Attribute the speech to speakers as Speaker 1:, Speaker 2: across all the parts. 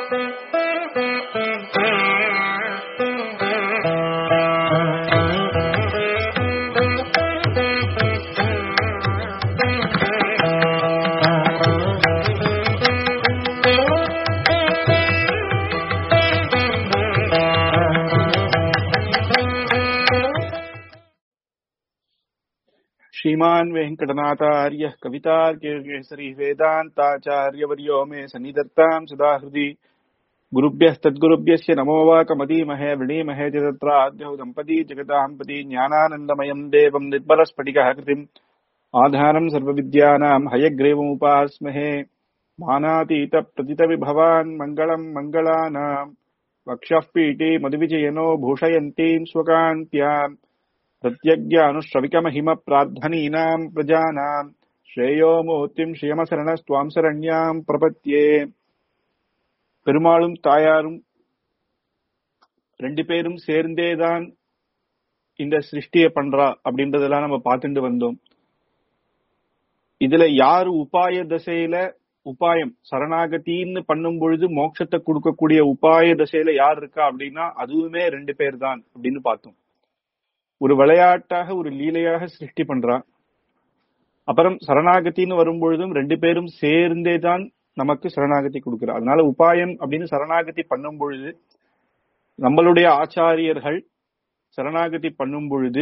Speaker 1: श्रीमान् वेङ्कटनाथार्यः कवितार्केसरी वेदान्ताचार्यवर्यो मे सन्निधत्ताम् सदा हृदि गुरुभ्यः तद्गुरुभ्यस्य नमो वाकमदीमहे वृणीमहे च तत्राद्यौ दम्पती जगताम्पती ज्ञानानन्दमयम् देवम् निर्मलस्फटिकः कृतिम् आधारम् सर्वविद्यानाम् हयग्रीवमुपास्महे मानातीतप्रतितविभवान् मङ्गलम् मङ्गलानाम् वक्षः पीठे मधुविजयनो भूषयन्तीम् स्वकान्त्याम् प्रत्यज्ञ अनुश्रविकमहिम प्रार्थनीनाम् प्रजानाम् श्रेयो மூர்த்திம் ஸ்ரீயமசரணஸ்துவாம் சரண்யாம் பிரபத்யே பெருமாளும் தாயாரும் ரெண்டு பேரும் சேர்ந்தேதான் இந்த சிருஷ்டிய பண்றா அப்படின்றதெல்லாம் நம்ம பார்த்துட்டு வந்தோம் இதுல யாரு உபாய தசையில உபாயம் சரணாகத்தின்னு பண்ணும் பொழுது மோட்சத்தை கொடுக்கக்கூடிய உபாய தசையில யார் இருக்கா அப்படின்னா அதுவுமே ரெண்டு பேர் தான் அப்படின்னு பார்த்தோம் ஒரு விளையாட்டாக ஒரு லீலையாக சிருஷ்டி பண்றான் அப்புறம் சரணாகத்தின்னு வரும்பொழுதும் ரெண்டு பேரும் சேர்ந்தே தான் நமக்கு சரணாகதி கொடுக்கிறா அதனால உபாயம் அப்படின்னு சரணாகதி பண்ணும் பொழுது நம்மளுடைய ஆச்சாரியர்கள் சரணாகதி பண்ணும் பொழுது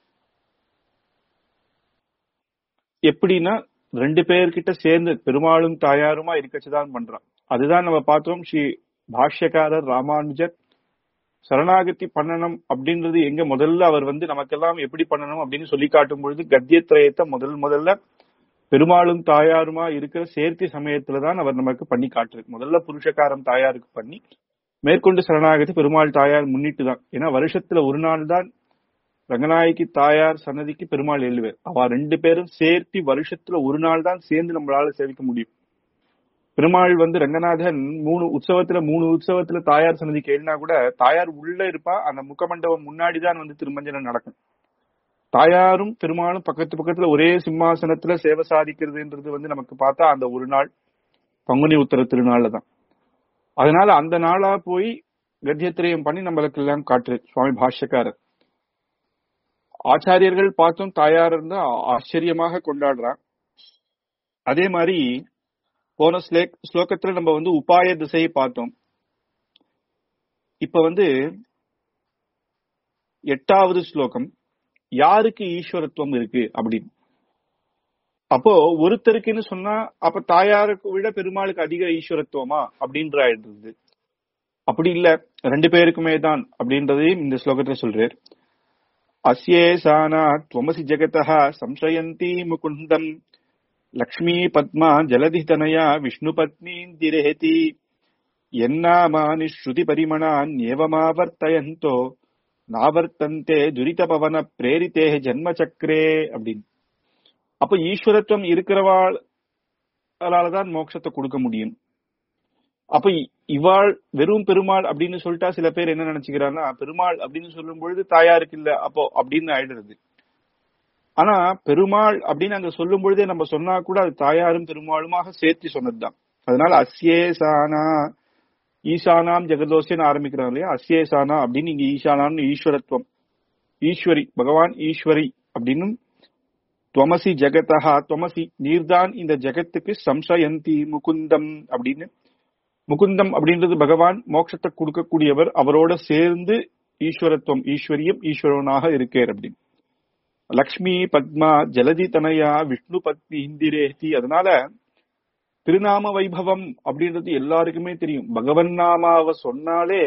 Speaker 1: எப்படின்னா ரெண்டு பேர்கிட்ட சேர்ந்து பெருமாளும் தாயாருமா இருக்கச்சுதான் பண்றான் அதுதான் நம்ம பார்த்தோம் ஸ்ரீ பாஷ்யக்காரர் ராமானுஜர் சரணாகதி பண்ணணும் அப்படின்றது எங்க முதல்ல அவர் வந்து நமக்கெல்லாம் எப்படி பண்ணணும் அப்படின்னு சொல்லி காட்டும் பொழுது கத்தியத்திரயத்தை முதல் முதல்ல பெருமாளும் தாயாருமா இருக்கிற சேர்த்தி சமயத்துலதான் அவர் நமக்கு பண்ணி காட்டுறது முதல்ல புருஷகாரம் தாயாருக்கு பண்ணி மேற்கொண்டு சரணாகதி பெருமாள் தாயார் முன்னிட்டு தான் ஏன்னா வருஷத்துல ஒரு நாள் தான் ரங்கநாயகி தாயார் சன்னதிக்கு பெருமாள் எழுவேர் அவ ரெண்டு பேரும் சேர்த்தி வருஷத்துல ஒரு நாள் தான் சேர்ந்து நம்மளால சேவிக்க முடியும் பெருமாள் வந்து ரங்கநாதன் மூணு உற்சவத்துல மூணு உற்சவத்துல தாயார் சன்னதிக்கு எழுனா கூட தாயார் உள்ள இருப்பா அந்த முகமண்டபம் முன்னாடிதான் வந்து திருமஞ்சனம் நடக்கும் தாயாரும் பெருமாளும் பக்கத்து பக்கத்துல ஒரே சிம்மாசனத்துல சேவை சாதிக்கிறதுன்றது வந்து நமக்கு பார்த்தா அந்த ஒரு நாள் பங்குனி உத்தர திருநாள்ல தான் அதனால அந்த நாளா போய் கத்தியத்திரயம் பண்ணி நம்மளுக்கு எல்லாம் காட்டுரு சுவாமி பாஷ்யக்காரர் ஆச்சாரியர்கள் பார்த்தோம் தாயார் இருந்தா ஆச்சரியமாக கொண்டாடுறான் அதே மாதிரி போன ஸ்லேக் ஸ்லோகத்துல நம்ம வந்து உபாய திசையை பார்த்தோம் இப்ப வந்து எட்டாவது ஸ்லோகம் யாருக்கு ஈஸ்வரத்துவம் இருக்கு அப்படின்னு அப்போ ஒருத்தருக்குன்னு சொன்னா அப்ப தாயாருக்கு விட பெருமாளுக்கு அதிக ஈஸ்வரத்துவமா அப்படின்ற ஆயிடுறது அப்படி இல்ல ரெண்டு பேருக்குமே தான் அப்படின்றதையும் இந்த ஸ்லோகத்துல சொல்றார் அஸ்யே சானா துவமசி ஜெகதா சம்சயந்தி முகுந்தம் லக்ஷ்மீ பத்மா ஜலதிதனயா விஷ்ணு பத்னீந்திரேதி என்னாமானி ஸ்ருதி பரிமணான்யேவமாவர்த்தயந்தோ நாவர்த்தந்தே துரித பவன பிரேரித்தே ஜென்ம சக்கரே அப்படின்னு அப்ப ஈஸ்வரத்துவம் இருக்கிறவாளாலதான் மோட்சத்தை கொடுக்க முடியும் அப்ப இவாள் வெறும் பெருமாள் அப்படின்னு சொல்லிட்டா சில பேர் என்ன நினைச்சுக்கிறாங்கன்னா பெருமாள் அப்படின்னு சொல்லும் பொழுது தாயாருக்கு இல்ல அப்போ அப்படின்னு ஆயிடுறது ஆனா பெருமாள் அப்படின்னு அங்க சொல்லும் பொழுதே நம்ம சொன்னா கூட அது தாயாரும் பெருமாளுமாக சேர்த்து சொன்னதுதான் அதனால அஸ்யே சானா ஈசானாம் ஜெகதோசியன்னு ஆரம்பிக்கிறாங்க இல்லையா அஸ்யே சானா அப்படின்னு இங்க ஈசானான்னு ஈஸ்வரத்துவம் ஈஸ்வரி பகவான் ஈஸ்வரி அப்படின்னு துவமசி ஜெகதா துவமசி நீர்தான் இந்த ஜெகத்துக்கு சம்சயந்தி முகுந்தம் அப்படின்னு முகுந்தம் அப்படின்றது பகவான் மோட்சத்தை கொடுக்கக்கூடியவர் அவரோட சேர்ந்து ஈஸ்வரத்துவம் ஈஸ்வரியம் ஈஸ்வரனாக இருக்கார் அப்படின்னு லக்ஷ்மி பத்மா ஜலதி தனயா விஷ்ணு பத்னி இந்திரேதி அதனால திருநாம வைபவம் அப்படின்றது எல்லாருக்குமே தெரியும் பகவன் நாமாவை சொன்னாலே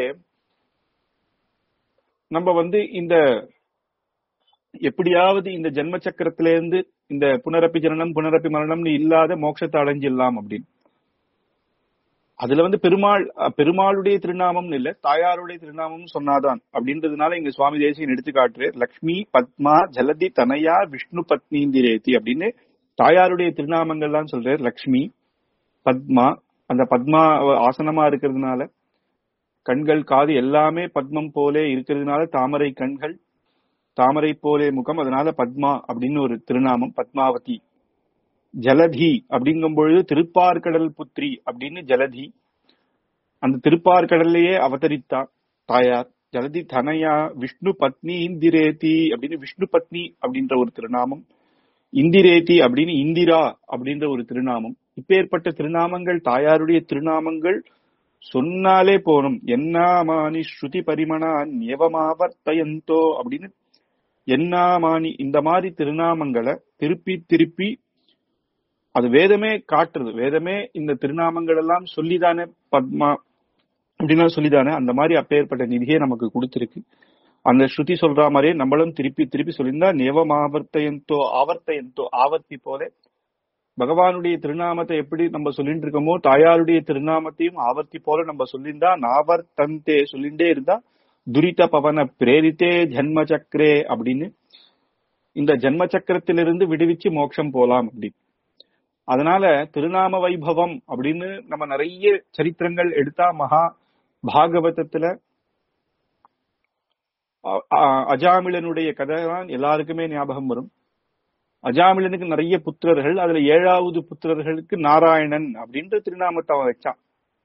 Speaker 1: நம்ம வந்து இந்த எப்படியாவது இந்த ஜென்ம சக்கரத்திலேருந்து இந்த புனரப்பி ஜனனம் புனரப்பி மரணம்னு இல்லாத மோட்சத்தை அடைஞ்சிடலாம் அப்படின்னு அதுல வந்து பெருமாள் பெருமாளுடைய திருநாமம் இல்ல தாயாருடைய திருநாமம் சொன்னாதான் அப்படின்றதுனால இங்க சுவாமி தேசியன் எடுத்து காட்டுறார் லக்ஷ்மி பத்மா ஜலதி தனயா விஷ்ணு பத்னீந்திரேதி அப்படின்னு தாயாருடைய திருநாமங்கள் தான் சொல்றார் லக்ஷ்மி பத்மா அந்த பத்மா ஆசனமா இருக்கிறதுனால கண்கள் காது எல்லாமே பத்மம் போலே இருக்கிறதுனால தாமரை கண்கள் தாமரை போலே முகம் அதனால பத்மா அப்படின்னு ஒரு திருநாமம் பத்மாவதி ஜலதி அப்படிங்கும் பொழுது திருப்பார்கடல் புத்ரி அப்படின்னு ஜலதி அந்த திருப்பார்கடல்லையே அவதரித்தா தாயார் ஜலதி தனயா விஷ்ணு பத்னி இந்திரேதி அப்படின்னு விஷ்ணு பத்னி அப்படின்ற ஒரு திருநாமம் இந்திரேதி அப்படின்னு இந்திரா அப்படின்ற ஒரு திருநாமம் இப்பேற்பட்ட திருநாமங்கள் தாயாருடைய திருநாமங்கள் சொன்னாலே போனும் என்னாமானி ஸ்ருதி பரிமணா நியவமாவர்த்தயந்தோ அப்படின்னு என்னாமானி இந்த மாதிரி திருநாமங்களை திருப்பி திருப்பி அது வேதமே காட்டுறது வேதமே இந்த திருநாமங்கள் எல்லாம் சொல்லிதானே பத்மா அப்படின்னா சொல்லிதானே அந்த மாதிரி அப்பேற்பட்ட நிதியை நமக்கு கொடுத்திருக்கு அந்த ஸ்ருதி சொல்ற மாதிரியே நம்மளும் திருப்பி திருப்பி சொல்லியிருந்தா நியவம் ஆவர்த்தயந்தோ ஆவர்த்தயந்தோ ஆவர்த்தி போல பகவானுடைய திருநாமத்தை எப்படி நம்ம சொல்லிட்டு இருக்கோமோ தாயாருடைய திருநாமத்தையும் ஆவர்த்தி போல நம்ம சொல்லியிருந்தா நாவர்த்தந்தே சொல்லிண்டே இருந்தா துரித பவன பிரேரித்தே ஜன்ம சக்கரே அப்படின்னு இந்த ஜன்ம சக்கரத்திலிருந்து விடுவிச்சு மோட்சம் போலாம் அப்படின்னு அதனால திருநாம வைபவம் அப்படின்னு நம்ம நிறைய சரித்திரங்கள் எடுத்தா மகா பாகவதத்துல அ- அ- அஜாமிளனுடைய கதை தான் எல்லாருக்குமே ஞாபகம் வரும் அஜாமிளனுக்கு நிறைய புத்திரர்கள் அதுல ஏழாவது புத்திரர்களுக்கு நாராயணன் அப்படின்ற திருநாமத்தை அவன் வச்சான்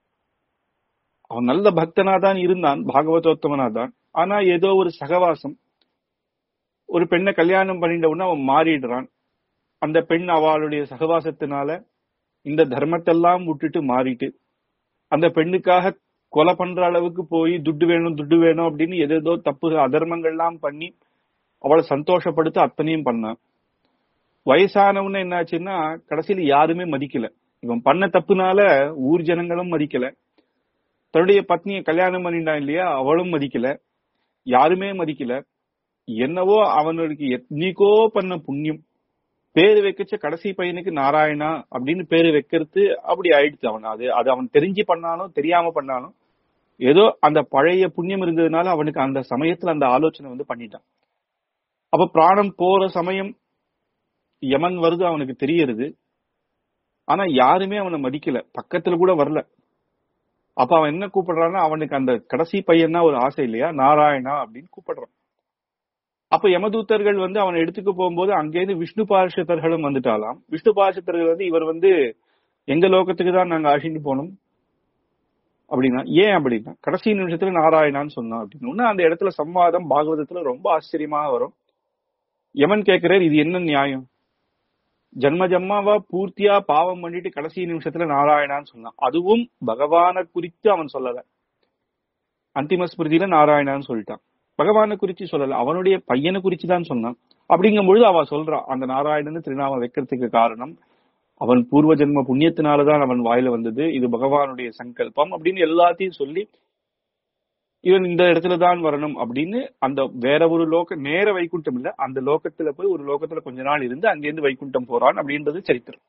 Speaker 1: அவன் நல்ல பக்தனா தான் இருந்தான் பாகவதோத்தமனா தான் ஆனா ஏதோ ஒரு சகவாசம் ஒரு பெண்ணை கல்யாணம் பண்ணிட்ட உடனே அவன் மாறிடுறான் அந்த பெண் அவளுடைய சகவாசத்தினால இந்த தர்மத்தெல்லாம் விட்டுட்டு மாறிட்டு அந்த பெண்ணுக்காக கொலை பண்ற அளவுக்கு போய் துட்டு வேணும் துட்டு வேணும் அப்படின்னு ஏதேதோ தப்பு அதர்மங்கள்லாம் பண்ணி அவளை சந்தோஷப்படுத்த அத்தனையும் பண்ணான் வயசானவன என்னாச்சுன்னா கடைசியில யாருமே மதிக்கல இவன் பண்ண தப்புனால ஊர் ஜனங்களும் மதிக்கல தன்னுடைய பத்னியை கல்யாணம் பண்ணிட்டான் இல்லையா அவளும் மதிக்கல யாருமே மதிக்கல என்னவோ அவனுக்கு எத்தனிக்கோ பண்ண புண்ணியம் பேரு வைக்கச்ச கடைசி பையனுக்கு நாராயணா அப்படின்னு பேரு வைக்கிறது அப்படி ஆயிடுச்சு அவன் அது அது அவன் தெரிஞ்சு பண்ணாலும் தெரியாம பண்ணாலும் ஏதோ அந்த பழைய புண்ணியம் இருந்ததுனால அவனுக்கு அந்த சமயத்துல அந்த ஆலோசனை வந்து பண்ணிட்டான் அப்ப பிராணம் போற சமயம் யமன் வருது அவனுக்கு தெரியறது ஆனா யாருமே அவனை மதிக்கல பக்கத்துல கூட வரல அப்ப அவன் என்ன கூப்பிடுறான்னா அவனுக்கு அந்த கடைசி பையன் தான் ஒரு ஆசை இல்லையா நாராயணா அப்படின்னு கூப்பிடுறான் அப்ப யமதூத்தர்கள் வந்து அவனை எடுத்துக்க போகும்போது அங்கேருந்து விஷ்ணு பார்ஷத்தர்களும் வந்துட்டாலாம் விஷ்ணு பார்ஷத்தர்கள் வந்து இவர் வந்து எங்க லோகத்துக்கு தான் நாங்க அழிந்து போனோம் அப்படின்னா ஏன் அப்படின்னா கடைசி நிமிஷத்துல நாராயணான்னு சொன்னான் அப்படின்னு அந்த இடத்துல சம்வாதம் பாகவதத்துல ரொம்ப ஆச்சரியமா வரும் யமன் கேட்கிறார் இது என்ன நியாயம் ஜன்ம ஜன்மாவா பூர்த்தியா பாவம் பண்ணிட்டு கடைசி நிமிஷத்துல நாராயணான்னு சொன்னான் அதுவும் பகவானை குறித்து அவன் சொல்லல அந்திம ஸ்மிருதியில நாராயணான்னு சொல்லிட்டான் பகவானை குறிச்சு சொல்லல அவனுடைய பையனை குறிச்சு தான் சொன்னான் அப்படிங்கும் பொழுது அவ சொல்றான் அந்த நாராயணன் திருநாமம் வைக்கிறதுக்கு காரணம் அவன் பூர்வ ஜென்ம புண்ணியத்தினாலதான் அவன் வாயில வந்தது இது பகவானுடைய சங்கல்பம் அப்படின்னு எல்லாத்தையும் சொல்லி இவன் இந்த இடத்துல தான் வரணும் அப்படின்னு அந்த வேற ஒரு லோக நேர வைகுண்டம் இல்ல அந்த லோகத்துல போய் ஒரு லோகத்துல கொஞ்ச நாள் இருந்து அங்கிருந்து வைகுண்டம் போறான் அப்படின்றது சரித்திரம்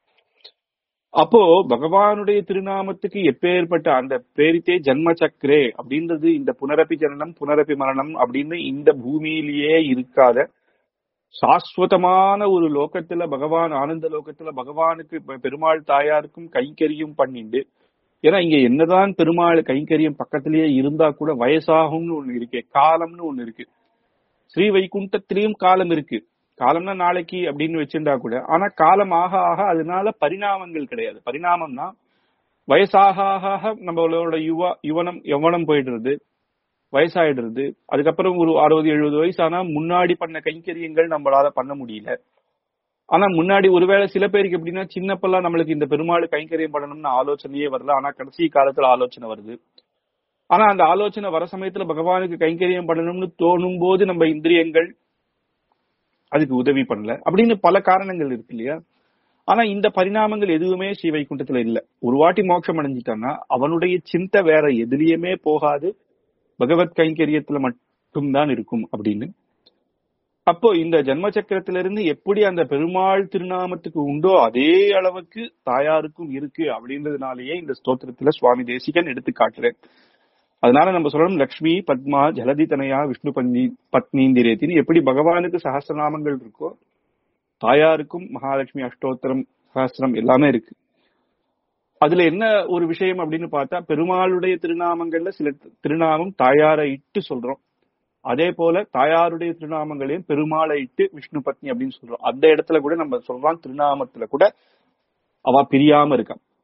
Speaker 1: அப்போ பகவானுடைய திருநாமத்துக்கு எப்பேற்பட்ட அந்த பேரித்தே ஜன்ம சக்கரே அப்படின்றது இந்த புனரப்பி ஜனனம் புனரப்பி மரணம் அப்படின்னு இந்த பூமியிலேயே இருக்காத சாஸ்வதமான ஒரு லோகத்துல பகவான் ஆனந்த லோகத்துல பகவானுக்கு பெ- பெருமாள் தாயாருக்கும் கைங்கரியம் பண்ணிண்டு ஏன்னா இங்க என்னதான் பெருமாள் கைங்கரியம் பக்கத்திலேயே இருந்தா கூட வயசாகும்னு ஒண்ணு இருக்கு காலம்னு ஒண்ணு இருக்கு ஸ்ரீ வைகுண்டத்திலயும் காலம் இருக்கு காலம்னா நாளைக்கு அப்படின்னு வச்சிருந்தா கூட ஆனா காலம் ஆக ஆக அதனால பரிணாமங்கள் கிடையாது பரிணாமம்னா வயசாக ஆக ஆக நம்மளோட யுவ யுவனம் யவனம் போயிடுறது வயசாயிடுறது அதுக்கப்புறம் ஒரு அறுபது எழுபது வயசு ஆனா முன்னாடி பண்ண கைங்கரியங்கள் நம்மளால பண்ண முடியல ஆனா முன்னாடி ஒருவேளை சில பேருக்கு எப்படின்னா சின்னப்பெல்லாம் நம்மளுக்கு இந்த பெருமாள் கைங்கரியம் பண்ணணும்னு ஆலோசனையே வரல ஆனா கடைசி காலத்துல ஆலோசனை வருது ஆனா அந்த ஆலோசனை வர சமயத்துல பகவானுக்கு கைங்கரியம் பண்ணணும்னு தோணும் போது நம்ம இந்திரியங்கள் அதுக்கு உதவி பண்ணல அப்படின்னு பல காரணங்கள் இருக்கு இல்லையா ஆனா இந்த பரிணாமங்கள் எதுவுமே ஸ்ரீ வைகுண்டத்துல இல்ல ஒரு வாட்டி மோட்சம் அடைஞ்சிட்டான்னா அவனுடைய சிந்தை வேற எதுலயுமே போகாது பகவத் கைங்கரியத்துல மட்டும்தான் இருக்கும் அப்படின்னு அப்போ இந்த ஜன்ம சக்கரத்திலிருந்து எப்படி அந்த பெருமாள் திருநாமத்துக்கு உண்டோ அதே அளவுக்கு தாயாருக்கும் இருக்கு அப்படின்றதுனாலயே இந்த ஸ்தோத்திரத்துல சுவாமி தேசிகன் எடுத்து காட்டுறேன் அதனால நம்ம சொல்லணும் லக்ஷ்மி பத்மா ஜலதி தனயா விஷ்ணு பத்னி பத்னீந்திரேத்தின்னு எப்படி பகவானுக்கு சஹஸ்ரநாமங்கள் இருக்கோ தாயாருக்கும் மகாலட்சுமி அஷ்டோத்திரம் சஹஸ்ரம் எல்லாமே இருக்கு அதுல என்ன ஒரு விஷயம் அப்படின்னு பார்த்தா பெருமாளுடைய திருநாமங்கள்ல சில திருநாமம் தாயாரை இட்டு சொல்றோம் அதே போல தாயாருடைய திருநாமங்களையும் பெருமாளை இட்டு விஷ்ணு பத்னி அப்படின்னு சொல்றோம் அந்த இடத்துல கூட நம்ம சொல்றோம் திருநாமத்துல கூட அவ பிரியாம இருக்கான்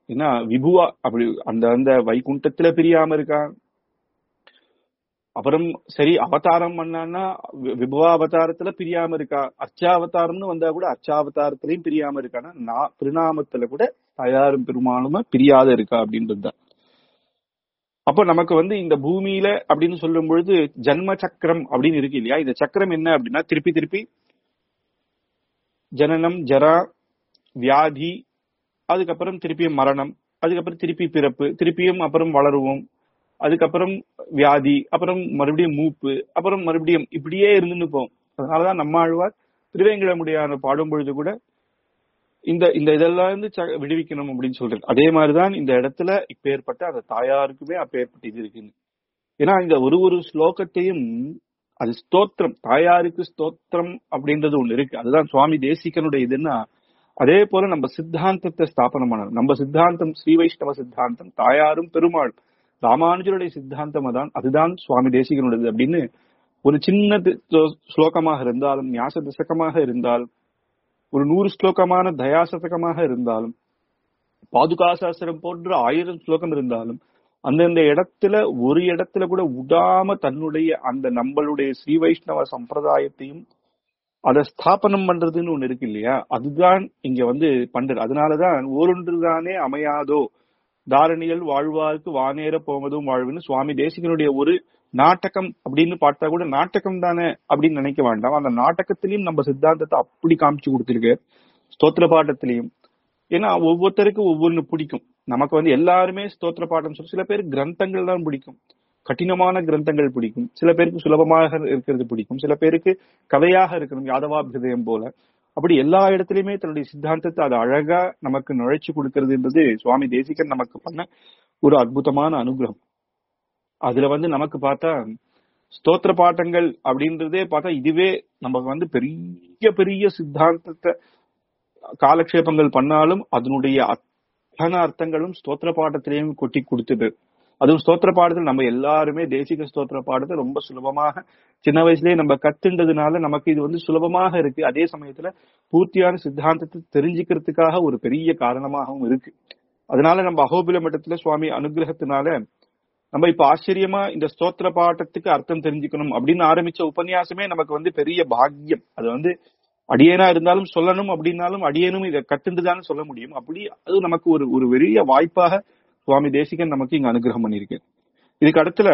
Speaker 1: ஏன்னா விபுவா அப்படி அந்த அந்த வைகுண்டத்துல பிரியாம இருக்கான் அப்புறம் சரி அவதாரம் பண்ணான்னா வி- விபுவா அவதாரத்துல பிரியாம இருக்கா அர்ச்சாவதாரம்னு வந்தா கூட அர்ச்சாவதாரத்திலையும் பிரியாம இருக்கானா நான் திருநாமத்துல கூட தயாரும் பெருமானுமா பிரியாத இருக்கா அப்படின்றது தான் அப்போ நமக்கு வந்து இந்த பூமியில அப்படின்னு சொல்லும் பொழுது ஜன்ம சக்கரம் அப்படின்னு இருக்கு இல்லையா இந்த சக்கரம் என்ன அப்படின்னா திருப்பி திருப்பி ஜனனம் ஜரா வியாதி அதுக்கப்புறம் திருப்பியும் மரணம் அதுக்கப்புறம் திருப்பி பிறப்பு திருப்பியும் அப்புறம் வளருவோம் அதுக்கப்புறம் வியாதி அப்புறம் மறுபடியும் மூப்பு அப்புறம் மறுபடியும் இப்படியே இருந்துன்னு போவோம் அதனாலதான் நம்மாழ்வார் திருவேங்கடமுடியான பாடும் பொழுது கூட இந்த இந்த இதெல்லாம் இருந்து ச- விடுவிக்கணும் அப்படின்னு சொல்றாரு அதே மாதிரிதான் இந்த இடத்துல இப்பேற்பட்ட அந்த தாயாருக்குமே அப்பேற்பட்ட இது இருக்குன்னு ஏன்னா இந்த ஒரு ஒரு ஸ்லோகத்தையும் அது ஸ்தோத்திரம் தாயாருக்கு ஸ்தோத்திரம் அப்படின்றது ஒண்ணு இருக்கு அதுதான் சுவாமி தேசிகனுடைய இதுன்னா அதே போல நம்ம சித்தாந்தத்தை ஸ்தாபனம் பண்ணணும் நம்ம சித்தாந்தம் ஸ்ரீ வைஷ்ணவ சித்தாந்தம் தாயாரும் பெருமாள் ராமானுஜருடைய சித்தாந்தம் அதான் அதுதான் சுவாமி தேசிகனுடையது அப்படின்னு ஒரு சின்ன தி- ஸ்லோ- ஸ்லோகமாக இருந்தாலும் ஞாச தசகமாக இருந்தாலும் ஒரு நூறு ஸ்லோகமான தயாசதகமாக இருந்தாலும் பாதுகாசாஸ்திரம் போன்ற ஆயிரம் ஸ்லோகம் இருந்தாலும் அந்தந்த இடத்துல ஒரு இடத்துல கூட விடாம தன்னுடைய அந்த நம்மளுடைய ஸ்ரீ வைஷ்ணவ சம்பிரதாயத்தையும் அதை ஸ்தாபனம் பண்றதுன்னு ஒண்ணு இருக்கு இல்லையா அதுதான் இங்க வந்து பண்றது அதனாலதான் ஓரொன்றுதானே அமையாதோ தாரணிகள் வாழ்வார்க்கு வானேற போவதும் வாழ்வுன்னு சுவாமி தேசிகனுடைய ஒரு நாடகம் அப்படின்னு பார்த்தா கூட நாடகம் தானே அப்படின்னு நினைக்க வேண்டாம் அந்த நாடகத்திலையும் நம்ம சித்தாந்தத்தை அப்படி காமிச்சு கொடுத்திருக்கு ஸ்தோத்திர பாட்டத்திலையும் ஏன்னா ஒவ்வொருத்தருக்கும் ஒவ்வொன்னு பிடிக்கும் நமக்கு வந்து எல்லாருமே ஸ்தோத்திர பாட்டம் சொல்லி சில பேர் கிரந்தங்கள் தான் பிடிக்கும் கடினமான கிரந்தங்கள் பிடிக்கும் சில பேருக்கு சுலபமாக இருக்கிறது பிடிக்கும் சில பேருக்கு கதையாக இருக்கணும் யாதவாபிதயம் போல அப்படி எல்லா இடத்துலயுமே தன்னுடைய சித்தாந்தத்தை அது அழகா நமக்கு நுழைச்சு கொடுக்கறதுன்றது சுவாமி தேசிகன் நமக்கு பண்ண ஒரு அற்புதமான அனுகிரகம் அதுல வந்து நமக்கு பார்த்தா ஸ்தோத்திர பாட்டங்கள் அப்படின்றதே பார்த்தா இதுவே நமக்கு வந்து பெரிய பெரிய சித்தாந்தத்தை காலக்ஷேபங்கள் பண்ணாலும் அதனுடைய அத்தனை அர்த்தங்களும் ஸ்தோத்திர பாடத்திலையும் கொட்டி கொடுத்துது அதுவும் ஸ்தோத்திர பாடத்தில் நம்ம எல்லாருமே தேசிக ஸ்தோத்திர பாடத்தை ரொம்ப சுலபமாக சின்ன வயசுலயே நம்ம கத்துன்றதுனால நமக்கு இது வந்து சுலபமாக இருக்கு அதே சமயத்துல பூர்த்தியான சித்தாந்தத்தை தெரிஞ்சுக்கிறதுக்காக ஒரு பெரிய காரணமாகவும் இருக்கு அதனால நம்ம அகோபில மட்டத்துல சுவாமி அனுகிரகத்தினால நம்ம இப்ப ஆச்சரியமா இந்த ஸ்தோத்திர பாட்டத்துக்கு அர்த்தம் தெரிஞ்சுக்கணும் அப்படின்னு ஆரம்பிச்ச உபன்யாசமே நமக்கு வந்து பெரிய பாக்கியம் அது வந்து அடியேனா இருந்தாலும் சொல்லணும் அப்படின்னாலும் அடியேனும் இதை கத்துண்டுதான் சொல்ல முடியும் அப்படி அது நமக்கு ஒரு ஒரு பெரிய வாய்ப்பாக சுவாமி தேசிகன் நமக்கு இங்க அனுகிரகம் பண்ணியிருக்கு இதுக்கு அடுத்துல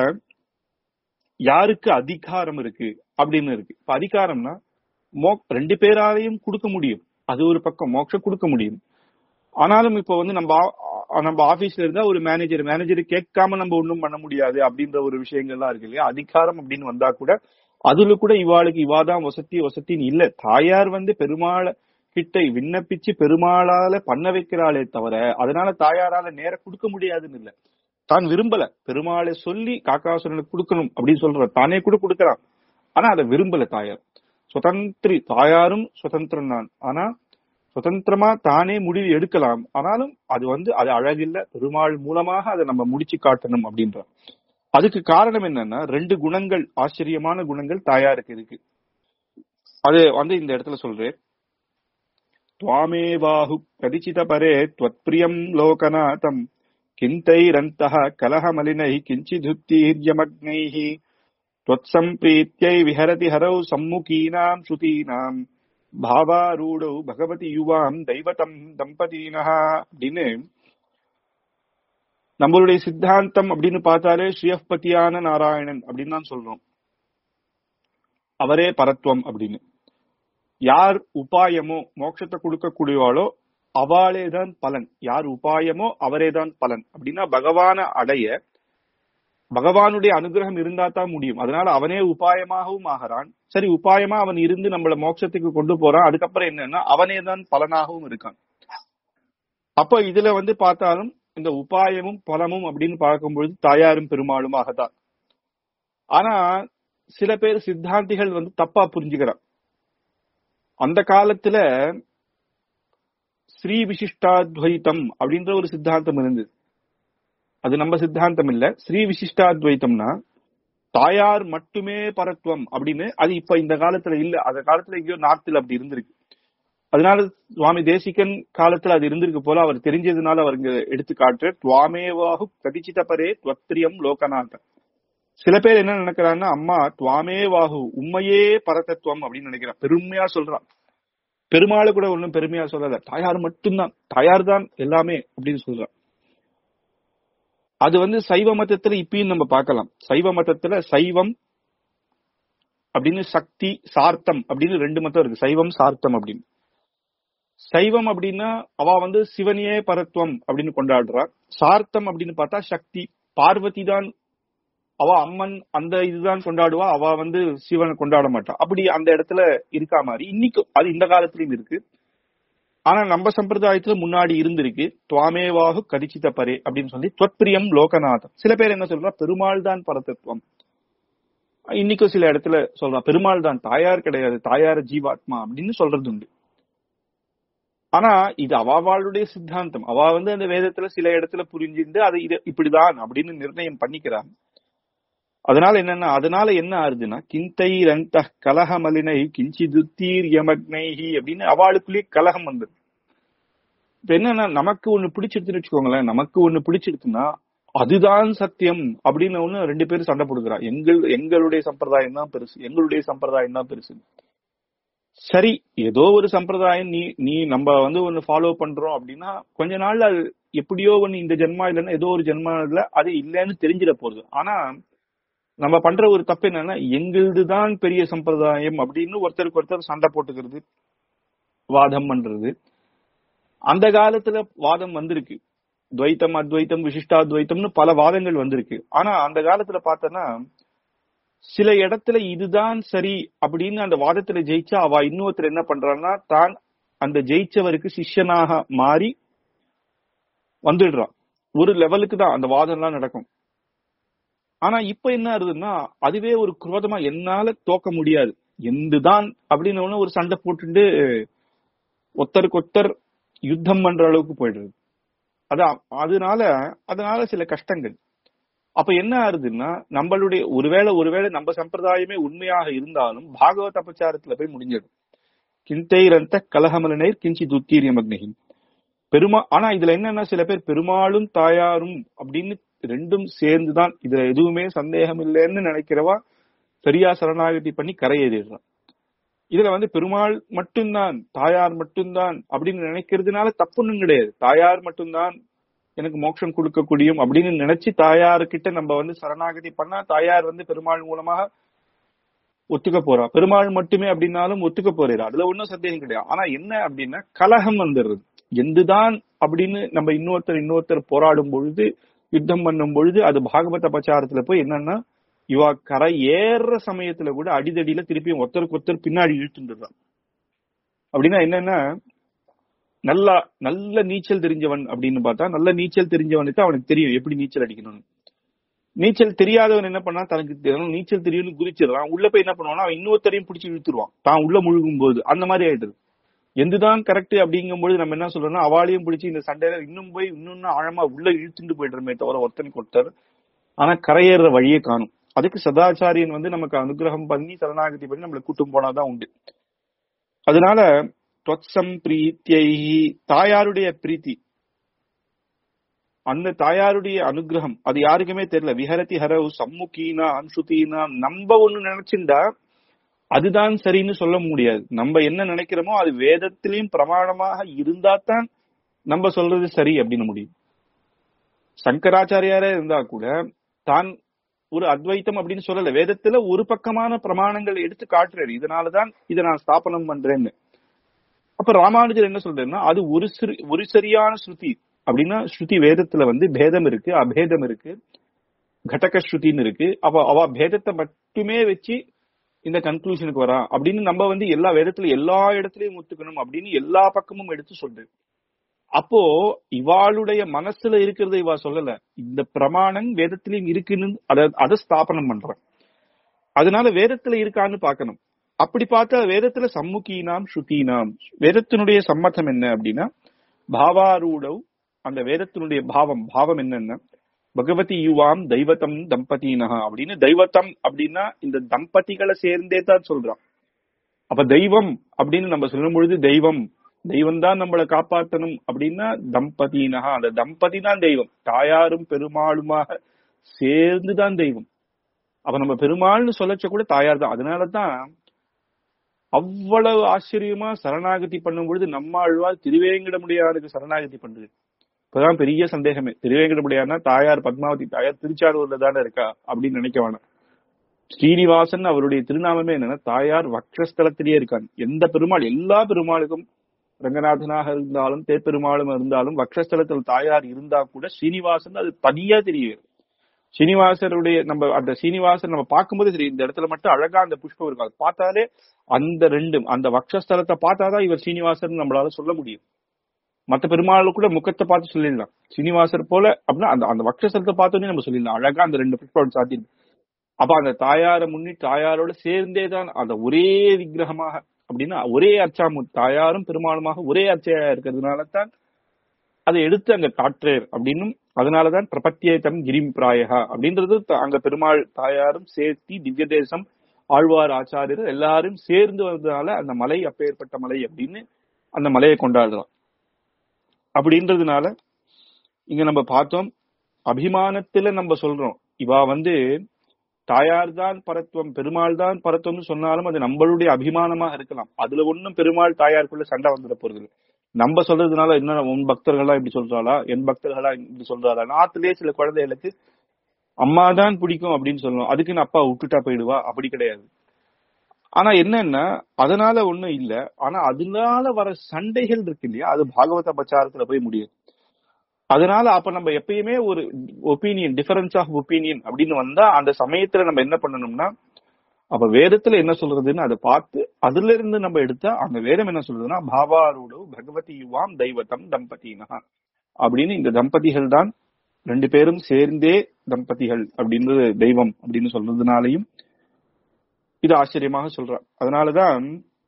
Speaker 1: யாருக்கு அதிகாரம் இருக்கு அப்படின்னு இருக்கு இப்ப அதிகாரம்னா மோ ரெண்டு பேராலையும் கொடுக்க முடியும் அது ஒரு பக்கம் மோட்சம் கொடுக்க முடியும் ஆனாலும் இப்போ வந்து நம்ம ஆ- ஆ- நம்ம ஆபீஸ்ல இருந்தா ஒரு மேனேஜர் மேனேஜர் கேட்காம நம்ம ஒண்ணும் பண்ண முடியாது அப்படின்ற ஒரு விஷயங்கள்லாம் இருக்கு இல்லையா அதிகாரம் அப்படின்னு வந்தா கூட அதுல கூட இவாளுக்கு இவாதான் வசதி வசத்தின்னு இல்ல தாயார் வந்து பெருமாளை கிட்ட விண்ணப்பிச்சு பெருமாளால பண்ண வைக்கிறாளே தவிர அதனால தாயாரால நேர கொடுக்க முடியாதுன்னு இல்ல தான் விரும்பல பெருமாளை சொல்லி காக்காசுரனுக்கு கொடுக்கணும் அப்படின்னு சொல்ற தானே கூட கொடுக்கறான் ஆனா அதை விரும்பல தாயார் சுதந்திரி தாயாரும் சுதந்திரம் தான் ஆனா சுதந்திரமா தானே முடிவு எடுக்கலாம் ஆனாலும் அது வந்து அது அழகில்ல பெருமாள் மூலமாக அதை நம்ம முடிச்சு காட்டணும் அப்படின்ற அதுக்கு காரணம் என்னன்னா ரெண்டு குணங்கள் ஆச்சரியமான குணங்கள் தாயாருக்கு இருக்கு அது வந்து இந்த இடத்துல சொல்றேன் त्वामेवाहु प्रदिचित परे त्वत्प्रियम् लोकनाथम् किन्तैरन्तः कलहमलिनैः किञ्चिदुत्तीर्यमग्नैः त्वत्सम्प्रीत्यै विहरति हरौ सम्मुखीनाम् श्रुतीनाम् भावारूढौ भगवति युवाम् दैवतम् தம்பதியினஹ அப்படின்னு நம்மளுடைய சித்தாந்தம் அப்படின்னு பார்த்தாலே ஸ்ரீயப்பதியான நாராயணன் அப்படின்னு தான் சொல்றோம் அவரே பரத்வம் அப்படின்னு யார் உபாயமோ மோட்சத்தை கொடுக்கக்கூடியவாளோ அவளே தான் பலன் யார் உபாயமோ அவரே தான் பலன் அப்படின்னா பகவான அடைய பகவானுடைய அனுகிரகம் இருந்தா தான் முடியும் அதனால அவனே உபாயமாகவும் ஆகிறான் சரி உபாயமா அவன் இருந்து நம்மள மோட்சத்துக்கு கொண்டு போறான் அதுக்கப்புறம் என்னன்னா அவனே தான் பலனாகவும் இருக்கான் அப்ப இதுல வந்து பார்த்தாலும் இந்த உபாயமும் பலமும் அப்படின்னு பார்க்கும்பொழுது தாயாரும் பெருமாளுமாகத்தான் ஆனா சில பேர் சித்தாந்திகள் வந்து தப்பா புரிஞ்சுக்கிறான் அந்த காலத்துல ஸ்ரீ விசிஷ்டாத்வைத்தம் அப்படின்ற ஒரு சித்தாந்தம் இருந்தது அது நம்ம சித்தாந்தம் இல்ல ஸ்ரீ விசிஷ்டாத்வைத்தம்னா தாயார் மட்டுமே பரத்வம் அப்படின்னு அது இப்ப இந்த காலத்துல இல்ல அந்த காலத்துல எங்கேயோ நார்த்தில் அப்படி இருந்திருக்கு அதனால சுவாமி தேசிகன் காலத்துல அது இருந்திருக்கு போல அவர் தெரிஞ்சதுனால அவர் இங்க எடுத்து காட்டுற துவாமேவாகு பிரதிச்சித பரே துவத்திரியம் லோகநாத சில பேர் என்ன நினைக்கிறாங்கன்னா அம்மா துவாமேவாகு உண்மையே பரதத்துவம் அப்படின்னு நினைக்கிறான் பெருமையா சொல்றான் பெருமாளை கூட ஒண்ணும் பெருமையா சொல்லல தாயார் மட்டும்தான் தாயார் தான் எல்லாமே அப்படின்னு சொல்றான் அது வந்து சைவ மதத்துல இப்பயும் நம்ம பார்க்கலாம் சைவ மதத்துல சைவம் அப்படின்னு சக்தி சார்த்தம் அப்படின்னு ரெண்டு மதம் இருக்கு சைவம் சார்த்தம் அப்படின்னு சைவம் அப்படின்னா அவ வந்து சிவனையே பரத்துவம் அப்படின்னு கொண்டாடுறா சார்த்தம் அப்படின்னு பார்த்தா சக்தி பார்வதி தான் அவ அம்மன் அந்த இதுதான் கொண்டாடுவா அவ வந்து சிவனை கொண்டாட மாட்டா அப்படி அந்த இடத்துல இருக்கா மாதிரி இன்னைக்கும் அது இந்த காலத்திலயும் இருக்கு ஆனா நம்ம சம்பிரதாயத்துல முன்னாடி இருந்திருக்கு துவாமேவாகு கதிச்சித பரே அப்படின்னு சொல்லி துவத்பிரியம் லோகநாதம் சில பேர் என்ன சொல்றா பெருமாள் தான் பரதத்துவம் இன்னைக்கும் சில இடத்துல சொல்றா பெருமாள் தான் தாயார் கிடையாது தாயார் ஜீவாத்மா அப்படின்னு சொல்றது உண்டு ஆனா இது அவாவாளுடைய சித்தாந்தம் அவ வந்து அந்த வேதத்துல சில இடத்துல புரிஞ்சிருந்து அது இது இப்படிதான் அப்படின்னு நிர்ணயம் பண்ணிக்கிறாங்க அதனால என்னன்னா அதனால என்ன ஆறுதுன்னா கிந்தை ரந்த கலகமலினை கிஞ்சிதுத்தீர் யமக்னைஹி அப்படின்னு அவளுக்குள்ளேயே கலகம் வந்தது இப்ப என்னன்னா நமக்கு ஒண்ணு பிடிச்சிருச்சுன்னு வச்சுக்கோங்களேன் நமக்கு ஒண்ணு பிடிச்சிருச்சுன்னா அதுதான் சத்தியம் அப்படின்னு ஒண்ணு ரெண்டு பேரும் சண்டை போடுக்கிறா எங்கள் எங்களுடைய சம்பிரதாயம் தான் பெருசு எங்களுடைய சம்பிரதாயம் தான் பெருசு சரி ஏதோ ஒரு சம்பிரதாயம் நீ நீ நம்ம வந்து ஒன்னு ஃபாலோ பண்றோம் அப்படின்னா கொஞ்ச நாள்ல அது எப்படியோ ஒண்ணு இந்த ஜென்மா இல்லைன்னா ஏதோ ஒரு ஜென்மால அது இல்லைன்னு தெரிஞ்சிட போகுது ஆனா நம்ம பண்ற ஒரு தப்பு என்னன்னா எங்களுதுதான் பெரிய சம்பிரதாயம் அப்படின்னு ஒருத்தருக்கு ஒருத்தர் சண்டை போட்டுக்கிறது வாதம் பண்றது அந்த காலத்துல வாதம் வந்திருக்கு துவைத்தம் அத்வைத்தம் விசிஷ்டாத்வைத்தம்னு பல வாதங்கள் வந்திருக்கு ஆனா அந்த காலத்துல பார்த்தோன்னா சில இடத்துல இதுதான் சரி அப்படின்னு அந்த வாதத்துல ஜெயிச்சா அவ இன்னொருத்தர் என்ன பண்றான்னா தான் அந்த ஜெயிச்சவருக்கு சிஷ்யனாக மாறி வந்துடுறான் ஒரு லெவலுக்கு தான் அந்த வாதம் எல்லாம் நடக்கும் ஆனா இப்ப என்ன ஆகுதுன்னா அதுவே ஒரு குரோதமா என்னால தோக்க முடியாது எந்துதான் அப்படின்னு ஒரு சண்டை போட்டுட்டு ஒத்தருக்கு ஒத்தர் யுத்தம் பண்ற அளவுக்கு போயிடுறது அதான் அதனால அதனால சில கஷ்டங்கள் அப்ப என்ன ஆகுதுன்னா நம்மளுடைய ஒருவேளை ஒருவேளை நம்ம சம்பிரதாயமே உண்மையாக இருந்தாலும் பாகவத அபச்சாரத்துல போய் முடிஞ்சிடும் கிந்தை ரந்த கலகமலனர் கிஞ்சி துத்தீரியம் அக்னிகி பெருமா ஆனா இதுல என்னன்னா சில பேர் பெருமாளும் தாயாரும் அப்படின்னு ரெண்டும் சேர்ந்துதான் இதுல எதுவுமே சந்தேகம் இல்லைன்னு நினைக்கிறவா பெரியா சரணாகதி பண்ணி கரையேறிடுறான் இதுல வந்து பெருமாள் மட்டும்தான் தாயார் மட்டும்தான் அப்படின்னு நினைக்கிறதுனால தப்புன்னு கிடையாது தாயார் மட்டும்தான் எனக்கு மோட்சம் கொடுக்கக்கூடியும் அப்படின்னு நினைச்சு தாயாருக்கிட்ட நம்ம வந்து சரணாகதி பண்ணா தாயார் வந்து பெருமாள் மூலமாக ஒத்துக்க போறா பெருமாள் மட்டுமே அப்படின்னாலும் ஒத்துக்க போறா அதுல ஒன்னும் சந்தேகம் கிடையாது ஆனா என்ன அப்படின்னா கலகம் வந்துடுறது எந்துதான் அப்படின்னு நம்ம இன்னொருத்தர் இன்னொருத்தர் போராடும் பொழுது யுத்தம் பண்ணும் பொழுது அது பாகவத பச்சாரத்துல போய் என்னன்னா இவா கரை ஏறுற சமயத்துல கூட அடிதடியில திருப்பியும் ஒருத்தருக்கு ஒருத்தர் பின்னாடி இழுத்துட்டுறான் அப்படின்னா என்னன்னா நல்லா நல்ல நீச்சல் தெரிஞ்சவன் அப்படின்னு பார்த்தா நல்ல நீச்சல் தெரிஞ்சவனுக்கு அவனுக்கு தெரியும் எப்படி நீச்சல் அடிக்கணும்னு நீச்சல் தெரியாதவன் என்ன பண்ணா தனக்கு நீச்சல் தெரியும்னு குதிச்சிடறான் உள்ள போய் என்ன பண்ணுவான்னா அவன் இன்னொருத்தரையும் பிடிச்சி இழுத்துருவான் தான் உள்ள முழுகும் போது அந்த மாதிரி ஆயிடுது எந்துதான் கரெக்ட் அப்படிங்கும்போது நம்ம என்ன சொல்றோம்னா அவாளையும் பிடிச்சி இந்த சண்டையில இன்னும் போய் இன்னும் ஆழமா உள்ள இழுத்துட்டு போயிடுறமே தவிர ஒருத்தனுக்கு ஒருத்தர் ஆனா கரையேற வழியே காணும் அதுக்கு சதாச்சாரியன் வந்து நமக்கு அனுகிரகம் பண்ணி சரணாகதி பண்ணி நம்மளை கூட்டும் போனாதான் உண்டு அதனால தொத்சம் பிரீத்தியை தாயாருடைய பிரீத்தி அந்த தாயாருடைய அனுகிரகம் அது யாருக்குமே தெரியல விஹரதி ஹரவு சம்முகீனா அன்சுதீனா நம்ம ஒண்ணு நினைச்சுண்டா அதுதான் சரின்னு சொல்ல முடியாது நம்ம என்ன நினைக்கிறோமோ அது வேதத்திலையும் பிரமாணமாக இருந்தா தான் நம்ம சொல்றது சரி அப்படின்னு முடியும் சங்கராச்சாரியாரே இருந்தா கூட தான் ஒரு அத்வைத்தம் அப்படின்னு சொல்லல வேதத்துல ஒரு பக்கமான பிரமாணங்கள் எடுத்து காட்டுறாரு இதனாலதான் இதை நான் ஸ்தாபனம் பண்றேன்னு அப்ப ராமானுஜர் என்ன சொல்றாருன்னா அது ஒரு சிறு ஒரு சரியான ஸ்ருதி அப்படின்னா ஸ்ருதி வேதத்துல வந்து பேதம் இருக்கு அபேதம் இருக்கு கடக ஸ்ருதின்னு இருக்கு அப்ப அவ பேதத்தை மட்டுமே வச்சு இந்த கன்க்ளூஷனுக்கு வரா அப்படின்னு நம்ம வந்து எல்லா வேதத்துல எல்லா இடத்துலயும் ஒத்துக்கணும் அப்படின்னு எல்லா பக்கமும் எடுத்து சொல்றது அப்போ இவாளுடைய மனசுல இருக்கிறத இவா சொல்லல இந்த பிரமாணம் வேதத்திலையும் இருக்குன்னு அத அதை ஸ்தாபனம் பண்றேன் அதனால வேதத்துல இருக்கான்னு பார்க்கணும் அப்படி பார்த்தா வேதத்துல சம்முகீனாம் ஸ்ருதீனாம் வேதத்தினுடைய சம்மதம் என்ன அப்படின்னா பாவாரூடவ் அந்த வேதத்தினுடைய பாவம் பாவம் என்னன்னா பகவதி யுவாம் தெய்வத்தம் தம்பதினஹா அப்படின்னு தெய்வத்தம் அப்படின்னா இந்த தம்பதிகளை சேர்ந்தே தான் சொல்றான் அப்ப தெய்வம் அப்படின்னு நம்ம சொல்லும் பொழுது தெய்வம் தெய்வம் தான் நம்மளை காப்பாற்றணும் அப்படின்னா தம்பதினகா அந்த தம்பதி தான் தெய்வம் தாயாரும் பெருமாளுமாக சேர்ந்துதான் தெய்வம் அப்ப நம்ம பெருமாள்னு சொல்லச்ச கூட தாயார் தான் அதனாலதான் அவ்வளவு ஆச்சரியமா சரணாகதி பண்ணும் பொழுது நம்ம ஆழ்வார் திருவேங்கடமுடியாருக்கு சரணாகதி பண்றது இப்பதான் பெரிய சந்தேகமே திருவேங்கடமுடியார்னா தாயார் பத்மாவதி தாயார் திருச்சாரூர்ல தானே இருக்கா அப்படின்னு நினைக்க வேணாம் ஸ்ரீனிவாசன் அவருடைய திருநாமமே என்னன்னா தாயார் வக்ஷஸ்தலத்திலேயே இருக்காங்க எந்த பெருமாள் எல்லா பெருமாளுக்கும் ரங்கநாதனாக இருந்தாலும் தேப்பெருமாளும் இருந்தாலும் வக்ஷஸ்தலத்தில் தாயார் இருந்தா கூட ஸ்ரீனிவாசன் அது தனியா தெரியும் ஸ்ரீனிவாசருடைய நம்ம அந்த சீனிவாசன் நம்ம பார்க்கும்போது சரி இந்த இடத்துல மட்டும் அழகா அந்த புஷ்பம் இருக்கும் அது பார்த்தாலே அந்த ரெண்டு அந்த வக்ஷஸ்தலத்தை பார்த்தாதான் இவர் சீனிவாசன் நம்மளால சொல்ல முடியும் மத்த பெருமாள் கூட முகத்தை பார்த்து சொல்லிடலாம் சீனிவாசர் போல அப்படின்னா அந்த அந்த வக்ஷஸ்தலத்தை பார்த்தோன்னே நம்ம சொல்லிடலாம் அழகா அந்த ரெண்டு புஷ்பம் சாத்தி அப்ப அந்த தாயாரை முன்னிட்டு தாயாரோட சேர்ந்தே தான் அந்த ஒரே விக்கிரகமாக அப்படின்னா ஒரே அர்ச்சாமு தாயாரும் பெருமாளுமாக ஒரே அர்ச்சையா இருக்கிறதுனால தான் அதை எடுத்து அங்க காற்றேர் அப்படின்னும் அதனாலதான் பிரபத்தியேதம் கிரிம் பிராயகா அப்படின்றது த- அங்க பெருமாள் தாயாரும் சேர்த்தி திவ்ய தேசம் ஆழ்வார் ஆச்சாரியர் எல்லாரும் சேர்ந்து வந்ததுனால அந்த மலை அப்பேற்பட்ட மலை அப்படின்னு அந்த மலையை கொண்டாடுறோம் அப்படின்றதுனால இங்க நம்ம பார்த்தோம் அபிமானத்துல நம்ம சொல்றோம் இவா வந்து தாயார் தான் பரத்துவம் பெருமாள் தான் பரத்துவம்னு சொன்னாலும் அது நம்மளுடைய அபிமானமாக இருக்கலாம் அதுல ஒண்ணும் பெருமாள் தாயாருக்குள்ள சண்டை வந்துட போறது இல்ல. நம்ம சொல்றதுனால என்ன உன் பக்தர்களா இப்படி சொல்றாளா என் பக்தர்களா இப்படி சொல்றாளா நாட்டிலேயே சில குழந்தைகளுக்கு அம்மா தான் பிடிக்கும் அப்படின்னு சொல்லணும் அதுக்குன்னு அப்பா விட்டுட்டா போயிடுவா அப்படி கிடையாது ஆனா என்னன்னா அதனால ஒண்ணும் இல்ல ஆனா அதனால வர சண்டைகள் இருக்கு இல்லையா அது பாகவத பச்சாரத்துல போய் முடியும் அதனால அப்ப நம்ம எப்பயுமே ஒரு ஒப்பீனியன் டிஃபரன்ஸ் ஆஃப் ஒப்பீனியன் அப்படின்னு வந்தா அந்த சமயத்துல நம்ம என்ன பண்ணணும்னா அப்ப வேதத்துல என்ன சொல்றதுன்னு அதை பார்த்து அதுல இருந்து நம்ம எடுத்தா அந்த வேதம் என்ன சொல்றதுன்னா பாவாரூடு பகவதி யுவாம் தெய்வத்தம் தம்பதினா அப்படின்னு இந்த தம்பதிகள் தான் ரெண்டு பேரும் சேர்ந்தே தம்பதிகள் அப்படின்றது தெய்வம் அப்படின்னு சொல்றதுனாலையும் இது ஆச்சரியமாக சொல்றார் அதனாலதான்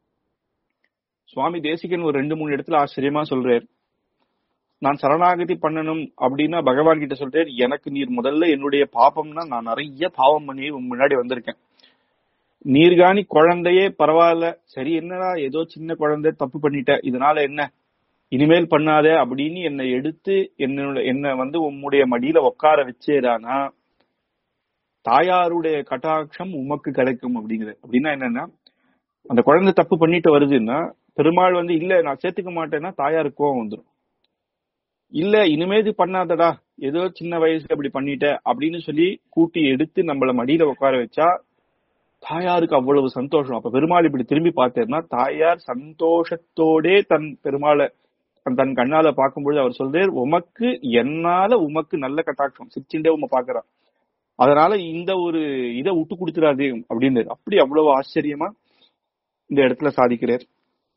Speaker 1: சுவாமி தேசிகன் ஒரு ரெண்டு மூணு இடத்துல ஆச்சரியமா சொல்றார் நான் சரணாகதி பண்ணணும் அப்படின்னா பகவான் கிட்ட சொல்றேன் எனக்கு நீர் முதல்ல என்னுடைய பாபம்னா நான் நிறைய பாவம் பண்ணி உன் முன்னாடி வந்திருக்கேன் நீர்காணி குழந்தையே பரவாயில்ல சரி என்னடா ஏதோ சின்ன குழந்தை தப்பு பண்ணிட்ட இதனால என்ன இனிமேல் பண்ணாத அப்படின்னு என்னை எடுத்து என்னோட என்ன வந்து உம்முடைய மடியில உட்கார வச்சேரானா தாயாருடைய கட்டாட்சம் உமக்கு கிடைக்கும் அப்படிங்கிறது அப்படின்னா என்னன்னா அந்த குழந்தை தப்பு பண்ணிட்டு வருதுன்னா பெருமாள் வந்து இல்ல நான் சேர்த்துக்க மாட்டேன்னா தாயாருக்கு கோவம் வந்துடும் இல்ல இனிமேது பண்ணாதடா ஏதோ சின்ன வயசுல இப்படி பண்ணிட்ட அப்படின்னு சொல்லி கூட்டி எடுத்து நம்மள மடியில உட்கார வச்சா தாயாருக்கு அவ்வளவு சந்தோஷம் அப்ப பெருமாள் இப்படி திரும்பி பார்த்தேன்னா தாயார் சந்தோஷத்தோடே தன் பெருமாளை தன் தன் கண்ணால பார்க்கும்பொழுது அவர் சொல்றார் உமக்கு என்னால உமக்கு நல்ல கட்டாட்சம் சிரிச்சுட்டே உம பாக்குறா அதனால இந்த ஒரு இதை விட்டு கொடுத்துடாதே அப்படின்னு அப்படி அவ்வளவு ஆச்சரியமா இந்த இடத்துல சாதிக்கிறார்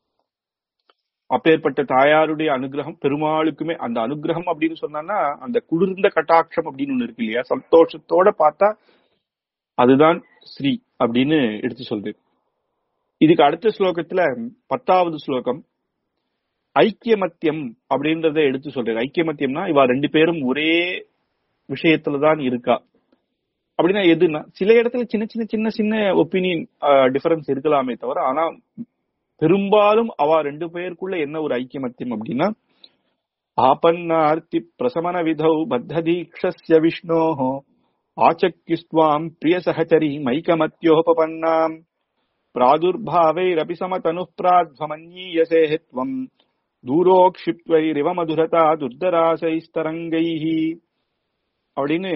Speaker 1: அப்பேற்பட்ட தாயாருடைய அனுகிரகம் பெருமாளுக்குமே அந்த அனுகிரகம் அப்படின்னு சொன்னா அந்த குளிர்ந்த கட்டாட்சம் அப்படின்னு ஒண்ணு இருக்கு இல்லையா சந்தோஷத்தோட பார்த்தா அதுதான் ஸ்ரீ அப்படின்னு எடுத்து சொல்றது இதுக்கு அடுத்த ஸ்லோகத்துல பத்தாவது ஸ்லோகம் ஐக்கியமத்தியம் அப்படின்றத எடுத்து சொல்றாரு ஐக்கியமத்தியம்னா இவா ரெண்டு பேரும் ஒரே விஷயத்துலதான் இருக்கா அப்படின்னா எதுன்னா சில இடத்துல சின்ன சின்ன சின்ன சின்ன ஒப்பீனியன் டிஃபரன்ஸ் இருக்கலாமே தவிர ஆனா பெரும்பாலும் அவ ரெண்டு பேருக்குள்ள என்ன ஒரு ஐக்கியமத்தியம் அப்படின்னா ஆபன்னார்த்தி பிரசமன விதௌ பத்த தீக்ஷஸ்ய விஷ்ணோஹோ ஆச்சக்கிஸ்வாம் பிரிய சகச்சரி மைக்கமத்யோபபன்னாம் பிராதுர்பாவைரபி சமதனுः பிராத்வமன்யீயசே त्वम् தூரோக்ஷிப்வைரிவ மதுரதா துர்தராசைஸ்தரங்கைஹ அப்படின்னு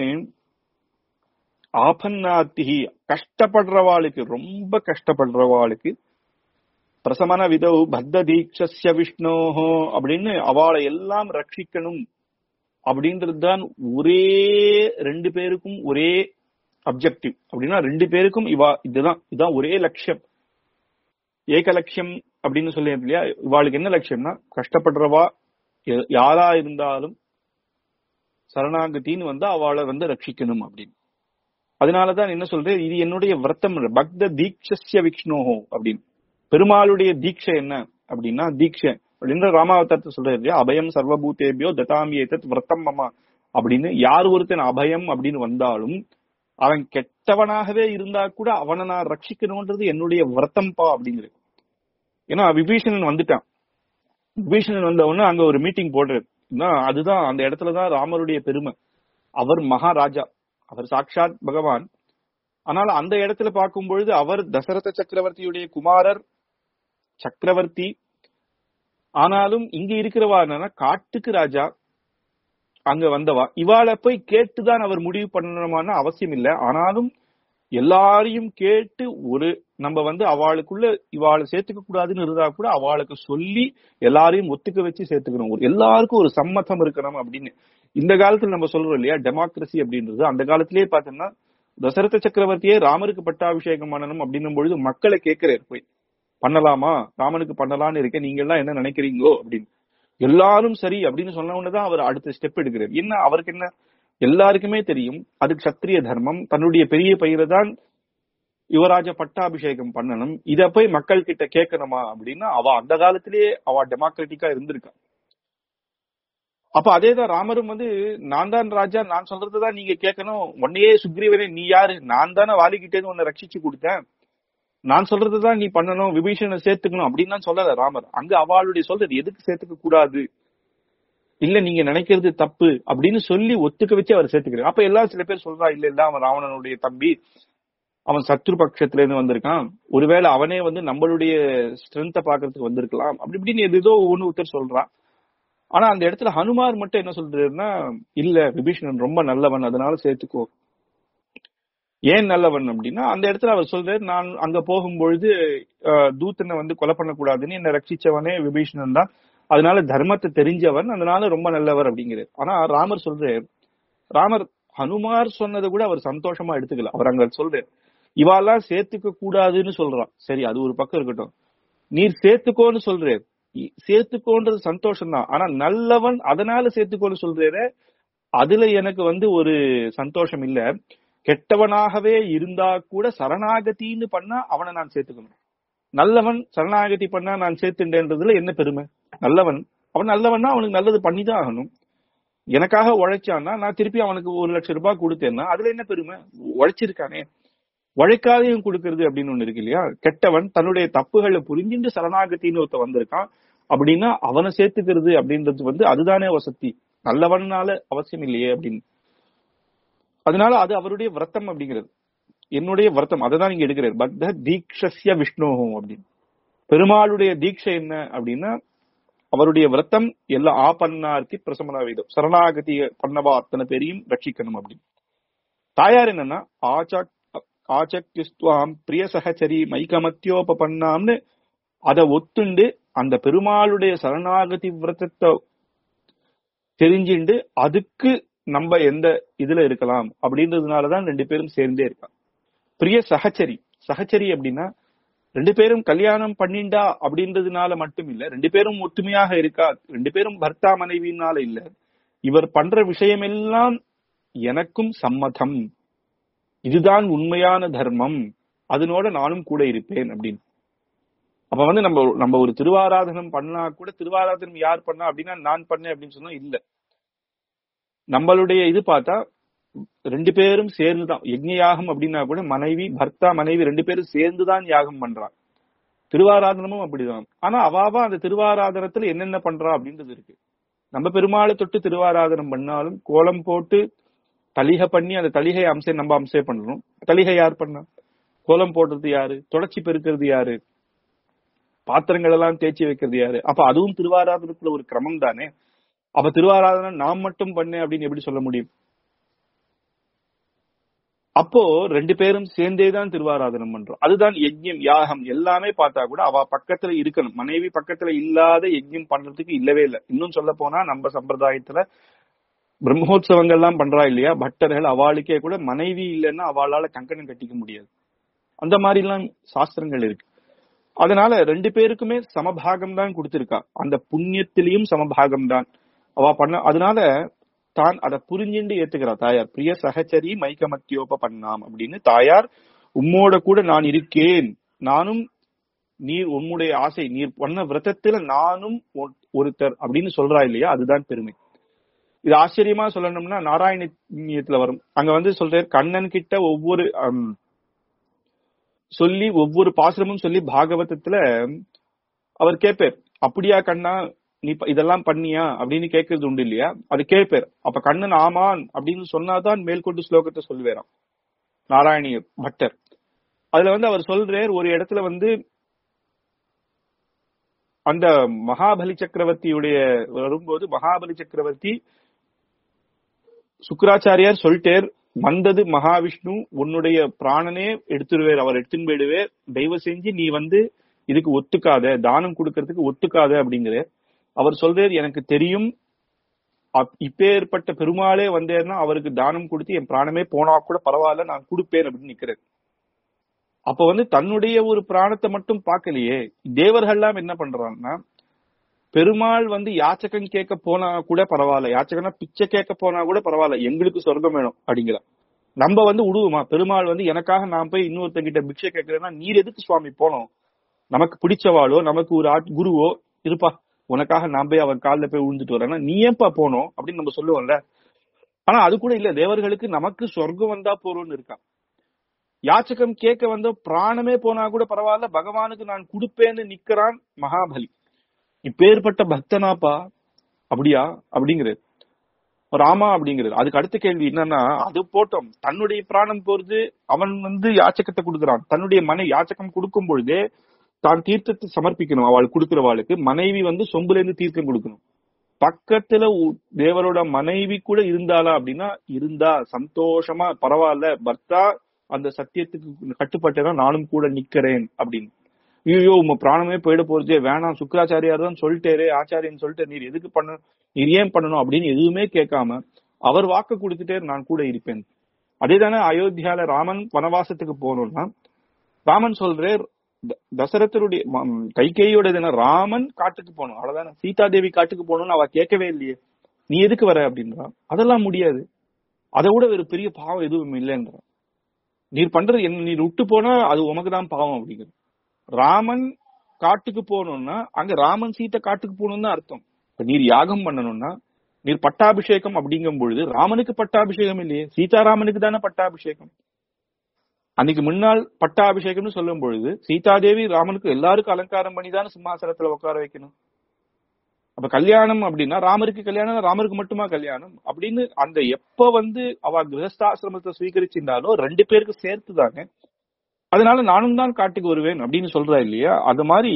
Speaker 1: ஆபன்னாத்திகி கஷ்டப்படுறவாளுக்கு ரொம்ப கஷ்டப்படுறவாளுக்கு பிரசமன விதவு பத்த தீட்சஸ்ய விஷ்ணோஹோ அப்படின்னு அவளை எல்லாம் ரட்சிக்கணும் அப்படின்றதுதான் ஒரே ரெண்டு பேருக்கும் ஒரே அப்ஜெக்டிவ் அப்படின்னா ரெண்டு பேருக்கும் இவா இதுதான் இதுதான் ஒரே லட்சியம் ஏக லட்சியம் அப்படின்னு சொல்லி இல்லையா இவாளுக்கு என்ன லட்சியம்னா கஷ்டப்படுறவா ய- யாரா இருந்தாலும் சரணாகத்தின்னு வந்து அவளை வந்து ரட்சிக்கணும் அப்படின்னு அதனாலதான் என்ன சொல்றேன் இது என்னுடைய விரத்தம் பக்த தீட்சஸ்ய விஷ்ணோஹோ அப்படின்னு பெருமாளுடைய தீட்சை என்ன அப்படின்னா தீட்சை அப்படின்ற ராமாவதாரத்தை சொல்றாரு இல்லையா அபயம் சர்வபூதேபியோ ததாமி ஏதத் விரத்தம் மமா அப்படின்னு யார் ஒருத்தன் அபயம் அப்படின்னு வந்தாலும் அவன் கெட்டவனாகவே இருந்தா கூட அவனை நான் ரட்சிக்கணும்ன்றது என்னுடைய விரத்தம்பா அப்படிங்கிறது ஏன்னா விபீஷணன் வந்துட்டான் விபீஷணன் வந்த உடனே அங்க ஒரு மீட்டிங் போடுறாரு தான் அதுதான் அந்த இடத்துலதான் ராமருடைய பெருமை அவர் மகாராஜா அவர் சாட்சாத் பகவான் ஆனால் அந்த இடத்துல பார்க்கும் பொழுது அவர் தசரத சக்கரவர்த்தியுடைய குமாரர் சக்கரவர்த்தி ஆனாலும் இங்க இருக்கிறவா என்னன்னா காட்டுக்கு ராஜா அங்க வந்தவா இவாளை போய் கேட்டுதான் அவர் முடிவு பண்ணணுமான அவசியம் இல்லை ஆனாலும் எல்லாரையும் கேட்டு ஒரு நம்ம வந்து அவளுக்குள்ள இவாளை சேர்த்துக்க கூடாதுன்னு இருந்தா கூட அவளுக்கு சொல்லி எல்லாரையும் ஒத்துக்க வச்சு சேர்த்துக்கணும் ஒரு எல்லாருக்கும் ஒரு சம்மதம் இருக்கணும் அப்படின்னு இந்த காலத்துல நம்ம சொல்றோம் இல்லையா டெமோக்ரஸி அப்படின்றது அந்த காலத்திலேயே பாத்தோம்னா தசரத சக்கரவர்த்தியே ராமருக்கு பட்டாபிஷேகம் பண்ணணும் அப்படின்னும் பொழுது மக்களை கேட்கிறார் போய் பண்ணலாமா ராமனுக்கு பண்ணலாம்னு இருக்கேன் நீங்க எல்லாம் என்ன நினைக்கிறீங்களோ அப்படின்னு எல்லாரும் சரி அப்படின்னு சொன்ன உடனேதான் அவர் அடுத்த ஸ்டெப் எடுக்கிறார் என்ன அவருக்கு என்ன எல்லாருக்குமே தெரியும் அது சத்திரிய தர்மம் தன்னுடைய பெரிய பயிரை தான் யுவராஜ பட்டாபிஷேகம் பண்ணணும் இத போய் மக்கள் கிட்ட கேட்கணுமா அப்படின்னா அவ அந்த காலத்திலேயே அவ டெமோக்ராட்டிக்கா இருந்திருக்கா அப்ப அதேதான் ராமரும் வந்து நான் தான் ராஜா நான் சொல்றதுதான் நீங்க கேட்கணும் உன்னையே சுக்ரீவனே நீ யாரு நான் தானே வாலிக்கிட்டே உன்னை ரட்சிச்சு கொடுத்தேன் நான் சொல்றதுதான் நீ பண்ணணும் விபீஷணனை சேர்த்துக்கணும் அப்படின்னு தான் சொல்லல ராமர் அங்க அவளுடைய சொல்றது எதுக்கு சேர்த்துக்க கூடாது இல்ல நீங்க நினைக்கிறது தப்பு அப்படின்னு சொல்லி ஒத்துக்க வச்சு அவர் சேர்த்துக்கிறார் அப்ப எல்லாரும் சில பேர் சொல்றா இல்ல இல்ல அவன் ராவணனுடைய தம்பி அவன் சத்ரு பட்சத்துல இருந்து வந்திருக்கான் ஒருவேளை அவனே வந்து நம்மளுடைய ஸ்ட்ரென்த்தை பாக்குறதுக்கு வந்திருக்கலாம் அப்படி இப்படின்னு எது ஏதோ ஒண்ணு ஒருத்தர் சொல்றான் ஆனா அந்த இடத்துல ஹனுமார் மட்டும் என்ன சொல்றாருன்னா இல்ல விபீஷணன் ரொம்ப நல்லவன் அதனால சேர்த்துக்கோ ஏன் நல்லவன் அப்படின்னா அந்த இடத்துல அவர் சொல்றாரு நான் அங்க போகும்பொழுது அஹ், தூத்தனை வந்து கொலை பண்ணக்கூடாதுன்னு என்ன ரட்சிச்சவனே விபீஷணன் தான் அதனால தர்மத்தை தெரிஞ்சவன் அதனால ரொம்ப நல்லவர் அப்படிங்கிறார் ஆனா ராமர் சொல்றாரு ராமர் ஹனுமார் சொன்னதை கூட அவர் சந்தோஷமா எடுத்துக்கல அவர் அங்க சொல்றாரு இவாலாம் சேர்த்துக்க கூடாதுன்னு சொல்றான் சரி அது ஒரு பக்கம் இருக்கட்டும் நீர் சேர்த்துக்கோன்னு சொல்றாரு இ- சேர்த்துக்கோன்றது சந்தோஷம் தான் ஆனா நல்லவன் அதனால சேர்த்துக்கோன்னு சொல்றாரு அதுல எனக்கு வந்து ஒரு சந்தோஷம் இல்ல கெட்டவனாகவே இருந்தா கூட சரணாகதின்னு பண்ணா அவனை நான் சேர்த்துக்கணும் நல்லவன் சரணாகதி பண்ணா நான் சேர்த்துட்டேன்றதுல என்ன பெருமை நல்லவன் அவன் நல்லவன்னா அவனுக்கு நல்லது பண்ணிதான் ஆகணும் எனக்காக உழைச்சான்னா நான் திருப்பி அவனுக்கு ஒரு லட்சம் ரூபாய் கொடுத்தேன்னா அதுல என்ன பெருமை உழைச்சிருக்கானே உழைக்காதையும் கொடுக்கறது அப்படின்னு ஒண்ணு இருக்கு இல்லையா கெட்டவன் தன்னுடைய தப்புகளை புரிஞ்சுட்டு சரணாகத்தின்னு ஒருத்த வந்திருக்கான் அப்படின்னா அவனை சேர்த்துக்கிறது அப்படின்றது வந்து அதுதானே வசதி நல்லவனால அவசியம் இல்லையே அப்படின்னு அதனால அது அவருடைய விரத்தம் அப்படிங்கிறது என்னுடைய விரத்தம் அதை தான் நீங்க எடுக்கிறார் பக்த தீக்ஷஸ்ய விஷ்ணோகம் அப்படின்னு பெருமாளுடைய தீட்சை என்ன அப்படின்னா அவருடைய விரத்தம் எல்லா ஆபன்னார்த்தி பிரசமன வேதம் சரணாகதி பண்ணவா அத்தனை பேரையும் ரட்சிக்கணும் அப்படின்னு தாயார் என்னன்னா ஆச்சக் ஆச்சக்யுஸ்துவாம் பிரிய சகச்சரி மைகமத்தியோபன்னாம்னு அதை ஒத்துண்டு அந்த பெருமாளுடைய சரணாகதி விரதத்தை தெரிஞ்சுண்டு அதுக்கு நம்ம எந்த இதுல இருக்கலாம் அப்படின்றதுனாலதான் ரெண்டு பேரும் சேர்ந்தே இருக்காங்க பிரிய சகச்சரி சகச்சரி அப்படின்னா ரெண்டு பேரும் கல்யாணம் பண்ணிண்டா அப்படின்றதுனால மட்டும் இல்ல ரெண்டு பேரும் ஒத்துமையாக இருக்கா ரெண்டு பேரும் பர்த்தா மனைவினால இல்ல இவர் பண்ற விஷயம் எல்லாம் எனக்கும் சம்மதம் இதுதான் உண்மையான தர்மம் அதனோட நானும் கூட இருப்பேன் அப்படின்னு அப்ப வந்து நம்ம நம்ம ஒரு திருவாராதனம் பண்ணா கூட திருவாராதனம் யார் பண்ணா அப்படின்னா நான் பண்ணேன் அப்படின்னு சொன்னா இல்ல நம்மளுடைய இது பார்த்தா ரெண்டு பேரும் சேர்ந்துதான் யஜ்ஞ யாகம் அப்படின்னா கூட மனைவி பர்த்தா மனைவி ரெண்டு பேரும் சேர்ந்துதான் யாகம் பண்றான் திருவாராதனமும் அப்படிதான் ஆனா அவாவா அந்த திருவாராதனத்துல என்னென்ன பண்றா அப்படின்றது இருக்கு நம்ம பெருமாளை தொட்டு திருவாராதனம் பண்ணாலும் கோலம் போட்டு தலிகை பண்ணி அந்த தலிகை அம்சை நம்ம அம்சை பண்ணணும் தலிகை யார் பண்ணா கோலம் போடுறது யாரு தொடச்சி பெருக்கிறது யாரு பாத்திரங்கள் எல்லாம் தேய்ச்சி வைக்கிறது யாரு அப்ப அதுவும் திருவாராதனத்துல ஒரு கிரமம் தானே அப்ப திருவாராதனம் நாம் மட்டும் பண்ணேன் அப்படின்னு எப்படி சொல்ல முடியும் அப்போ ரெண்டு பேரும் சேர்ந்தே தான் திருவாராதனம் பண்றோம் அதுதான் யஜ்யம் யாகம் எல்லாமே பார்த்தா கூட அவ பக்கத்துல இருக்கணும் மனைவி பக்கத்துல இல்லாத யஜ்யம் பண்றதுக்கு இல்லவே இல்லை இன்னும் சொல்ல போனா நம்ம சம்பிரதாயத்துல பிரம்மோத்சவங்கள்லாம் பண்றா இல்லையா பட்டர்கள் அவளுக்கே கூட மனைவி இல்லைன்னா அவளால கங்கணம் கட்டிக்க முடியாது அந்த மாதிரி எல்லாம் சாஸ்திரங்கள் இருக்கு அதனால ரெண்டு பேருக்குமே சமபாகம் தான் கொடுத்திருக்கா அந்த புண்ணியத்திலையும் சமபாகம் தான் அவ பண்ண அதனால தான் அதை புரிஞ்சுண்டு ஏத்துக்கிறா தாயார் பிரிய சகச்சரி மைக்கமத்தியோப பண்ணாம் அப்படின்னு தாயார் உம்மோட கூட நான் இருக்கேன் நானும் நீர் உம்முடைய ஆசை நீர் பண்ண விரதத்துல நானும் ஒ- ஒருத்தர் அப்படின்னு சொல்றா இல்லையா அதுதான் பெருமை இது ஆச்சரியமா சொல்லணும்னா நாராயணியத்துல வரும் அங்க வந்து சொல்றாரு கண்ணன் கிட்ட ஒவ்வொரு ஹம், சொல்லி ஒவ்வொரு பாசுரமும் சொல்லி பாகவதத்துல அவர் கேட்பார் அப்படியா கண்ணா நீ ப- இதெல்லாம் பண்ணியா அப்படின்னு கேட்கறது உண்டு இல்லையா அது கேட்பார் அப்ப கண்ணன் ஆமான் அப்படின்னு சொன்னாதான் மேற்கொண்டு ஸ்லோகத்தை சொல்லுவேராம் நாராயணிய பட்டர் அதுல வந்து அவர் சொல்றார் ஒரு இடத்துல வந்து அந்த மகாபலி சக்கரவர்த்தியுடைய வரும்போது மகாபலி சக்கரவர்த்தி சுக்கராச்சாரியார் சொல்லிட்டேர் வந்தது மகாவிஷ்ணு உன்னுடைய பிராணனே எடுத்துருவேர் அவர் எடுத்துன்னு போயிடுவேர் தயவு செஞ்சு நீ வந்து இதுக்கு ஒத்துக்காத தானம் கொடுக்கறதுக்கு ஒத்துக்காத அப்படிங்கிற அவர் சொல்றார் எனக்கு தெரியும் அப்- இப்பேற்பட்ட பெருமாளே வந்தேர்னா அவருக்கு தானம் கொடுத்து என் பிராணமே போனா கூட பரவாயில்ல நான் கொடுப்பேன் அப்படின்னு நிக்கிறேன் அப்ப வந்து தன்னுடைய ஒரு பிராணத்தை மட்டும் பார்க்கலையே தேவர்கள்லாம் என்ன பண்றாங்கன்னா பெருமாள் வந்து யாச்சகம் கேட்க போனா கூட பரவாயில்ல யாச்சகனா பிச்சை கேட்க போனா கூட பரவாயில்ல எங்களுக்கு சொர்க்கம் வேணும் அப்படிங்கிற நம்ம வந்து விடுவோமா பெருமாள் வந்து எனக்காக நான் போய் இன்னொருத்தங்கிட்ட பிக்ஷை கேட்கிறேன்னா நீர் எதுக்கு சுவாமி போனோம் நமக்கு பிடிச்சவாளோ நமக்கு ஒரு ஆட் குருவோ இருப்பா உனக்காக நான் போய் அவன் காலில் போய் விழுந்துட்டு வரேன்னா நீ ஏன்பா போனோம் அப்படின்னு நம்ம சொல்லுவோம்ல ஆனா அது கூட இல்ல தேவர்களுக்கு நமக்கு சொர்க்கம் வந்தா போறோம்னு இருக்கான் யாச்சகம் கேட்க வந்த பிராணமே போனா கூட பரவாயில்ல பகவானுக்கு நான் கொடுப்பேன்னு நிக்கிறான் மகாபலி இப்பேற்பட்ட பக்தனாப்பா அப்படியா அப்படிங்கிறது ராமா அப்படிங்கிறது அதுக்கு அடுத்த கேள்வி என்னன்னா அது போட்டோம் தன்னுடைய பிராணம் போறது அவன் வந்து யாச்சகத்தை கொடுக்கறான் தன்னுடைய மனை யாச்சகம் கொடுக்கும் பொழுதே தான் தீர்த்தத்தை சமர்ப்பிக்கணும் அவள் கொடுக்கிறவாளுக்கு மனைவி வந்து சொம்புல இருந்து தீர்த்தம் கொடுக்கணும் பக்கத்துல உ- தேவரோட மனைவி கூட இருந்தாளா அப்படின்னா இருந்தா சந்தோஷமா பரவாயில்ல பர்த்தா அந்த சத்தியத்துக்கு கட்டுப்பட்டேன்னா நானும் கூட நிக்கிறேன் அப்படின்னு ஐயோ உங்க பிராணமே போயிட போறதே வேணாம் சுக்கராச்சாரியார் தான் சொல்லிட்டேரே ஆச்சாரியன் சொல்லிட்டு நீர் எதுக்கு பண்ண நீர் ஏன் பண்ணணும் அப்படின்னு எதுவுமே கேட்காம அவர் வாக்கு கொடுத்துட்டே நான் கூட இருப்பேன் அதே தானே அயோத்தியால ராமன் வனவாசத்துக்கு போகணும்னா ராமன் சொல்றார் த- தசரதருடைய ம- கைகேயோட இது என்ன ராமன் காட்டுக்கு போகணும் அவ்வளவுதானே சீதா தேவி காட்டுக்கு போகணும்னு அவ கேட்கவே இல்லையே நீ எதுக்கு வர அப்படின்றா அதெல்லாம் முடியாது அதை விட ஒரு பெரிய பாவம் எதுவும் இல்லைன்றா நீர் பண்றது என்ன நீர் விட்டு போனா அது உமக்கு தான் பாவம் அப்படிங்கிறது ராமன் காட்டுக்கு போகணும்னா அங்க ராமன் சீத்தை காட்டுக்கு போகணும்னு தான் அர்த்தம் இப்ப நீர் யாகம் பண்ணணும்னா நீர் பட்டாபிஷேகம் அப்படிங்கும் பொழுது ராமனுக்கு பட்டாபிஷேகம் இல்லையே சீதாராமனுக்கு தானே பட்டாபிஷேகம் அன்னைக்கு முன்னாள் பட்டாபிஷேகம்னு சொல்லும் பொழுது சீதாதேவி ராமனுக்கு எல்லாருக்கும் அலங்காரம் பண்ணி தானே சிம்மாசனத்துல உட்கார வைக்கணும் அப்ப கல்யாணம் அப்படின்னா ராமருக்கு கல்யாணம் ராமருக்கு மட்டுமா கல்யாணம் அப்படின்னு அந்த எப்ப வந்து அவ கிரகஸ்தாசிரமத்தை ஸ்வீகரிச்சிருந்தாலோ ரெண்டு பேருக்கு சேர்த்து தானே அதனால நானும் தான் காட்டுக்கு வருவேன் அப்படின்னு சொல்றா இல்லையா அது மாதிரி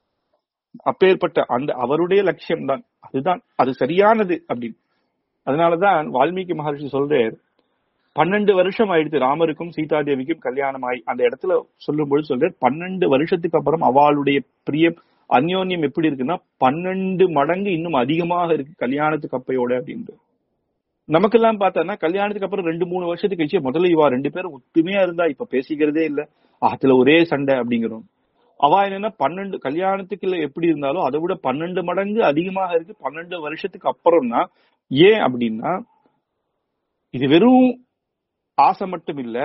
Speaker 1: அப்பேற்பட்ட அந்த அவருடைய லட்சியம் தான் அதுதான் அது சரியானது அப்படின்னு அதனாலதான் வால்மீகி மகர்ஷி சொல்றார் பன்னெண்டு வருஷம் ஆயிடுச்சு ராமருக்கும் சீதாதேவிக்கும் கல்யாணம் ஆகி அந்த இடத்துல சொல்லும்போது சொல்றார் பன்னெண்டு வருஷத்துக்கு அப்புறம் அவளுடைய பிரியம் அந்யோன்யம் எப்படி இருக்குன்னா பன்னெண்டு மடங்கு இன்னும் அதிகமாக இருக்கு கல்யாணத்துக்கு அப்பையோட அப்படின்ட்டு நமக்கெல்லாம் பார்த்தோன்னா கல்யாணத்துக்கு அப்புறம் ரெண்டு மூணு வருஷத்துக்கு கழிச்சு முதல்ல இவா ரெண்டு பேரும் ஒத்துமையா இருந்தா இப்ப பேசிக்கிறதே இல்ல அதுல ஒரே சண்டை அப்படிங்கிறோம் அவ என்னன்னா பன்னெண்டு கல்யாணத்துக்கு இல்ல எப்படி இருந்தாலும் அதை விட பன்னெண்டு மடங்கு அதிகமாக இருக்கு பன்னெண்டு வருஷத்துக்கு அப்புறம்னா ஏன் அப்படின்னா இது வெறும் ஆசை மட்டும் இல்ல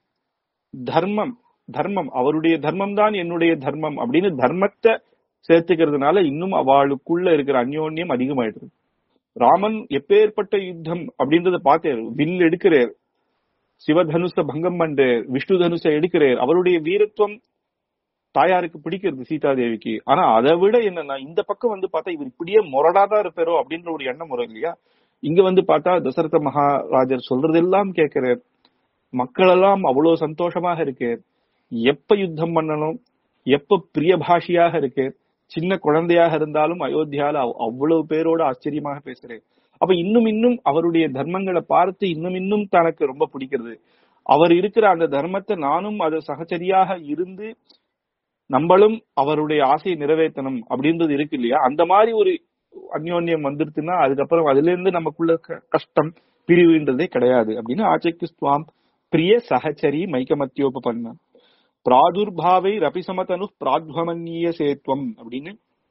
Speaker 1: தர்மம் தர்மம் அவருடைய தர்மம் தான் என்னுடைய தர்மம் அப்படின்னு தர்மத்தை சேர்த்துக்கிறதுனால இன்னும் அவளுக்குள்ள இருக்கிற அந்யோன்யம் அதிகமாயிடுது ராமன் எப்பேற்பட்ட யுத்தம் அப்படின்றத பார்த்தாரு வில் எடுக்கிறார் சிவதனுஷ பங்கம் பண்றார் விஷ்ணு தனுஷ எடுக்கிறார் அவருடைய வீரத்துவம் தாயாருக்கு பிடிக்கிறது சீதாதேவிக்கு ஆனா அதை விட என்னன்னா இந்த பக்கம் வந்து பார்த்தா இவர் இப்படியே முரடாதான் இருப்பாரோ அப்படின்ற ஒரு எண்ணம் வரும் இல்லையா இங்க வந்து பார்த்தா தசரத மகாராஜர் சொல்றதெல்லாம் கேட்கிறார் மக்கள் எல்லாம் அவ்வளவு சந்தோஷமாக இருக்கு எப்ப யுத்தம் பண்ணணும் எப்ப பிரியபாஷியாக இருக்கு சின்ன குழந்தையாக இருந்தாலும் அயோத்தியால அவ்- அவ்வளவு பேரோட ஆச்சரியமாக பேசுறேன் அப்ப இன்னும் இன்னும் அவருடைய தர்மங்களை பார்த்து இன்னும் இன்னும் தனக்கு ரொம்ப பிடிக்கிறது அவர் இருக்கிற அந்த தர்மத்தை நானும் அது சகச்சரியாக இருந்து நம்மளும் அவருடைய ஆசையை நிறைவேற்றணும் அப்படின்றது இருக்கு இல்லையா அந்த மாதிரி ஒரு அந்யோன்யம் வந்துருச்சுன்னா அதுக்கப்புறம் அதுல இருந்து நமக்குள்ள க- கஷ்டம் பிரிவுன்றதே கிடையாது அப்படின்னு ஆச்சைக்கு ஸ்வாம் பிரிய சகச்சரி மைக்கமத்தியோபன்ன பிராதுர்பாவை ரபிசமதனு பிராத்வமன்னிய சேத்வம் அப்படின்னு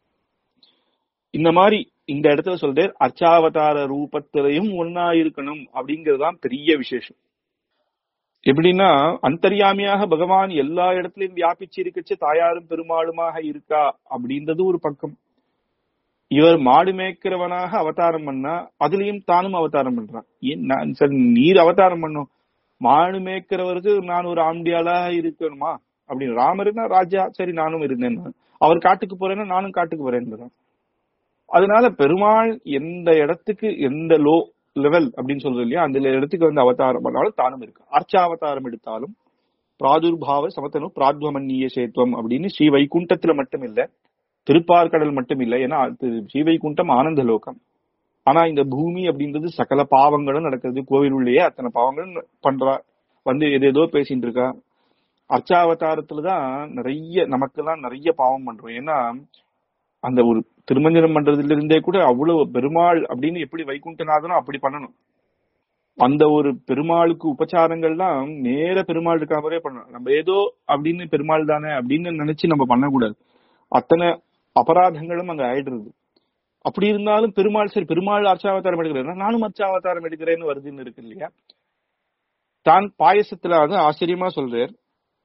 Speaker 1: இந்த மாதிரி இந்த இடத்துல சொல்றார் அர்ச்சாவதார ரூபத்திலையும் ஒன்னா இருக்கணும் அப்படிங்கறதுதான் பெரிய விசேஷம் எப்படின்னா அந்தர்யாமியாக பகவான் எல்லா இடத்துலயும் வியாபிச்சு இருக்கச்சு தாயாரும் பெருமாளுமாக இருக்கா அப்படின்றது ஒரு பக்கம் இவர் மாடு மேய்க்கிறவனாக அவதாரம் பண்ணா அதுலயும் தானும் அவதாரம் பண்றான் ஏன் நான் சரி நீர் அவதாரம் பண்ணும் மாடு மேய்க்கிறவருக்கு நான் ஒரு ஆம்பியாளா இருக்கணுமா அப்படின்னு ராமர்னா ராஜா சரி நானும் இருந்தேன் அவர் காட்டுக்கு போறேன்னா நானும் காட்டுக்கு போறேன் அதனால பெருமாள் எந்த இடத்துக்கு எந்த லோ லெவல் அப்படின்னு சொல்றது இல்லையா அந்த இடத்துக்கு வந்து அவதாரம் பண்ணாலும் தானும் இருக்கு அர்ச்சாவதாரம் எடுத்தாலும் பிராதுர்பாவ சமத்தனு பிராத்வமன்னிய சேத்வம் அப்படின்னு ஸ்ரீ வைகுண்டத்துல மட்டும் இல்ல திருப்பார்கடல் மட்டும் இல்ல ஏன்னா அது ஸ்ரீ வைகுண்டம் ஆனந்த லோகம் ஆனா இந்த பூமி அப்படின்றது சகல பாவங்களும் நடக்கிறது கோவில் உள்ளேயே அத்தனை பாவங்களும் பண்றா வந்து எது ஏதோ பேசிட்டு இருக்கா அர்ச்சாவதாரத்துலதான் நிறைய நமக்கெல்லாம் நிறைய பாவம் பண்றோம் ஏன்னா அந்த ஒரு திருமஞ்சனம் பண்றதுல இருந்தே கூட அவ்வளவு பெருமாள் அப்படின்னு எப்படி வைகுண்டநாதனோ அப்படி பண்ணணும் அந்த ஒரு பெருமாளுக்கு உபச்சாரங்கள்லாம் நேர பெருமாள் இருக்க மாதிரியே பண்ணணும் நம்ம ஏதோ அப்படின்னு பெருமாள் தானே அப்படின்னு நினைச்சு நம்ம பண்ணக்கூடாது அத்தனை அபராதங்களும் அங்க ஆயிடுறது அப்படி இருந்தாலும் பெருமாள் சரி பெருமாள் அர்ச்சாவதாரம் எடுக்கிறேன் நானும் அர்ச்சாவதாரம் எடுக்கிறேன்னு வருதுன்னு இருக்கு இல்லையா தான் பாயசத்துல வந்து ஆச்சரியமா சொல்றார்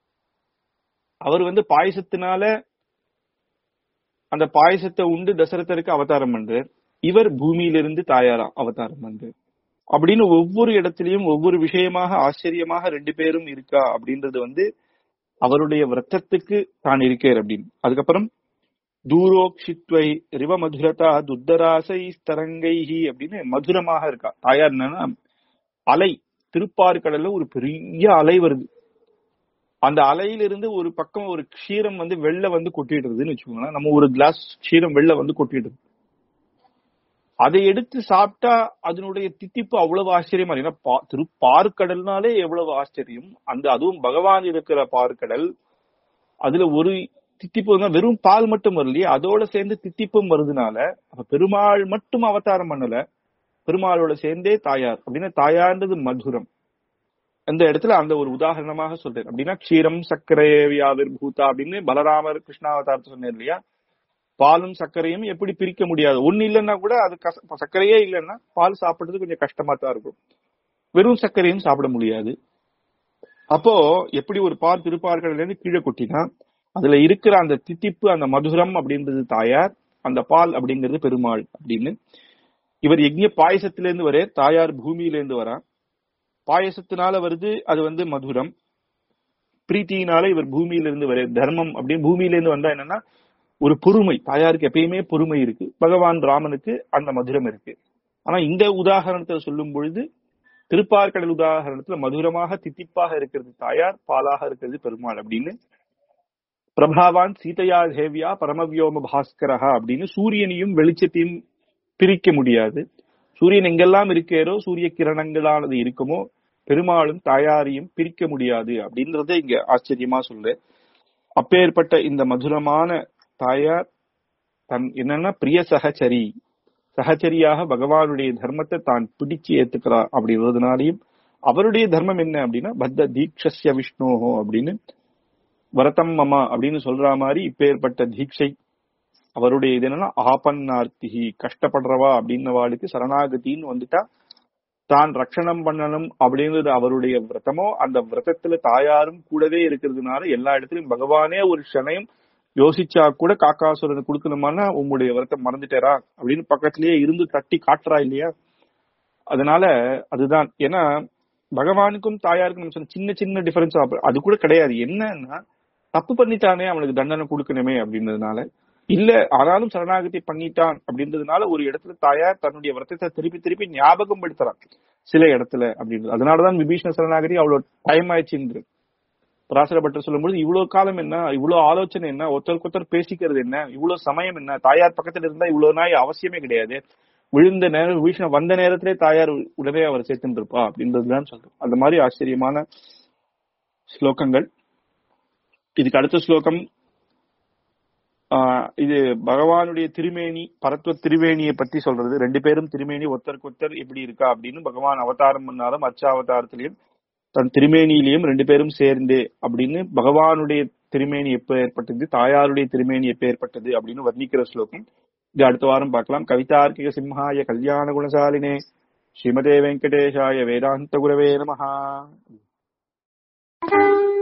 Speaker 1: அவர் வந்து பாயசத்தினால அந்த பாயசத்தை உண்டு தசரதருக்கு அவதாரம் பண்றார் இவர் பூமியிலிருந்து தாயாரா அவதாரம் பண்றார் அப்படின்னு ஒவ்வொரு இடத்திலையும் ஒவ்வொரு விஷயமாக ஆச்சரியமாக ரெண்டு பேரும் இருக்கா அப்படின்றது வந்து அவருடைய விரத்தத்துக்கு தான் இருக்கார் அப்படின்னு அதுக்கப்புறம் தூரோக்ஷித்வை ரிவ மதுரதா துத்தராசை ஸ்தரங்கைஹி அப்படின்னு மதுரமாக இருக்கா தாயார் என்னன்னா அலை திருப்பார்கடல்ல ஒரு பெரிய அலை வருது அந்த அலையிலிருந்து ஒரு பக்கம் ஒரு க்ஷீரம் வந்து வெளில வந்து கொட்டிடுறதுன்னு வச்சுக்கோங்களேன் நம்ம ஒரு கிளாஸ் க்ஷீரம் வெளில வந்து கொட்டிடுது அதை எடுத்து சாப்பிட்டா அதனுடைய தித்திப்பு அவ்வளவு ஆச்சரியமா இருக்கு ஏன்னா பா- திருப்பார்க்கடல்னாலே எவ்வளவு ஆச்சரியம் அந்த அதுவும் பகவான் இருக்கிற பார்க்கடல் அதுல ஒரு தித்திப்பு வந்து வெறும் பால் மட்டும் வரலையே அதோட சேர்ந்து தித்திப்பும் வருதுனால அப்ப பெருமாள் மட்டும் அவதாரம் பண்ணல பெருமாளோட சேர்ந்தே தாயார் அப்படின்னா தாயார்ன்றது மதுரம் அந்த இடத்துல அந்த ஒரு உதாரணமாக சொல்றேன் அப்படின்னா க்ஷீரம் சர்க்கரையாவிர் பூதா அப்படின்னு பலராமர் கிருஷ்ணாவதாரத்தை சொன்னேன் இல்லையா பாலும் சர்க்கரையும் எப்படி பிரிக்க முடியாது ஒண்ணு இல்லைன்னா கூட அது கச- சர்க்கரையே இல்லைன்னா பால் சாப்பிடுறது கொஞ்சம் கஷ்டமா தான் இருக்கும் வெறும் சர்க்கரையும் சாப்பிட முடியாது அப்போ எப்படி ஒரு பால் திருப்பார்கள்ல இருந்து கீழே கொட்டினா அதுல இருக்கிற அந்த தித்திப்பு அந்த மதுரம் அப்படின்றது தாயார் அந்த பால் அப்படிங்கிறது பெருமாள் அப்படின்னு இவர் யஜ்ஞ பாயசத்திலிருந்து வரே தாயார் பூமியிலிருந்து வரா பாயசத்தினால வருது அது வந்து மதுரம் பிரீத்தியினால இவர் பூமியிலிருந்து வர தர்மம் அப்படின்னு பூமியிலிருந்து வந்தா என்னன்னா ஒரு பொறுமை தாயாருக்கு எப்பயுமே பொறுமை இருக்கு பகவான் ராமனுக்கு அந்த மதுரம் இருக்கு ஆனா இந்த உதாகரணத்தை சொல்லும் பொழுது திருப்பார்கடல் உதாகரணத்துல மதுரமாக தித்திப்பாக இருக்கிறது தாயார் பாலாக இருக்கிறது பெருமாள் அப்படின்னு பிரபாவான் சீதையா தேவியா பரமவியோம பாஸ்கரஹா அப்படின்னு சூரியனையும் வெளிச்சத்தையும் பிரிக்க முடியாது சூரியன் எங்கெல்லாம் இருக்கிறோ சூரிய கிரணங்களானது இருக்குமோ பெருமாளும் தாயாரையும் பிரிக்க முடியாது அப்படின்றத இங்க ஆச்சரியமா சொல்லு அப்பேற்பட்ட இந்த மதுரமான தாயார் தன் என்னன்னா பிரிய சகச்சரி சகச்சரியாக பகவானுடைய தர்மத்தை தான் பிடிச்சு ஏத்துக்கிறா அப்படின்றதுனாலையும் அவருடைய தர்மம் என்ன அப்படின்னா பத்த தீக்ஷஸ்ய விஷ்ணோஹோ அப்படின்னு வரதம் மமா அப்படின்னு சொல்ற மாதிரி இப்பேற்பட்ட தீட்சை அவருடைய இது என்னன்னா ஆபன்னார்த்திகி கஷ்டப்படுறவா அப்படின்னவாளுக்கு சரணாகதின்னு வந்துட்டா தான் ரட்சணம் பண்ணணும் அப்படிங்கிறது அவருடைய விரதமோ அந்த விரதத்துல தாயாரும் கூடவே இருக்கிறதுனால எல்லா இடத்துலயும் பகவானே ஒரு க்ஷணயம் யோசிச்சா கூட காக்காசுரன் கொடுக்கணுமானா உங்களுடைய விரதம் மறந்துட்டேரா அப்படின்னு பக்கத்திலேயே இருந்து தட்டி காட்டுறா இல்லையா அதனால அதுதான் ஏன்னா பகவானுக்கும் தாயாருக்கும் நம்ம சொன்ன சின்ன சின்ன டிஃபரன்ஸ் அது கூட கிடையாது என்னன்னா தப்பு பண்ணிட்டானே அவனுக்கு தண்டனை கொடுக்கணுமே அப்படின்றதுனால இல்ல ஆனாலும் சரணாகதி பண்ணிட்டான் அப்படின்றதுனால ஒரு இடத்துல தாயார் தன்னுடைய விரதத்தை திருப்பி திருப்பி ஞாபகம் படுத்துறான் சில இடத்துல அப்படின்றது அதனாலதான் விபீஷண சரணாகதி அவ்வளவு டைம் ஆயிடுச்சுன்று பராசர பட்டர் சொல்லும்போது இவ்வளவு காலம் என்ன இவ்வளவு ஆலோசனை என்ன ஒருத்தருக்கு ஒருத்தர் பேசிக்கிறது என்ன இவ்வளவு சமயம் என்ன தாயார் பக்கத்துல இருந்தா இவ்வளவு நாய் அவசியமே கிடையாது விழுந்த நேரம் விபீஷணன் வந்த நேரத்திலே தாயார் உடனே அவர் சேர்த்துட்டு இருப்பா அப்படின்றதுதான் சொல்றோம் அந்த மாதிரி ஆச்சரியமான ஸ்லோகங்கள் இதுக்கு அடுத்த ஸ்லோகம் ஆஹ் இது பகவானுடைய திருமேனி பரத்வ திருவேணியை பத்தி சொல்றது ரெண்டு பேரும் திருமேனி ஒருத்தருக்கு ஒருத்தர் எப்படி இருக்கா அப்படின்னு பகவான் அவதாரம் பண்ணாலும் அச்சாவதாரத்திலையும் தன் திருமேனியிலையும் ரெண்டு பேரும் சேர்ந்தே அப்படின்னு பகவானுடைய திருமேனி எப்ப ஏற்பட்டது தாயாருடைய திருமேனி எப்ப ஏற்பட்டது அப்படின்னு வர்ணிக்கிற ஸ்லோகம் இது அடுத்த வாரம் பார்க்கலாம் கவிதார்க்கிக சிம்ஹாய கல்யாண குணசாலினே ஸ்ரீமதே வெங்கடேஷாய வேதாந்த குரவே நமஹா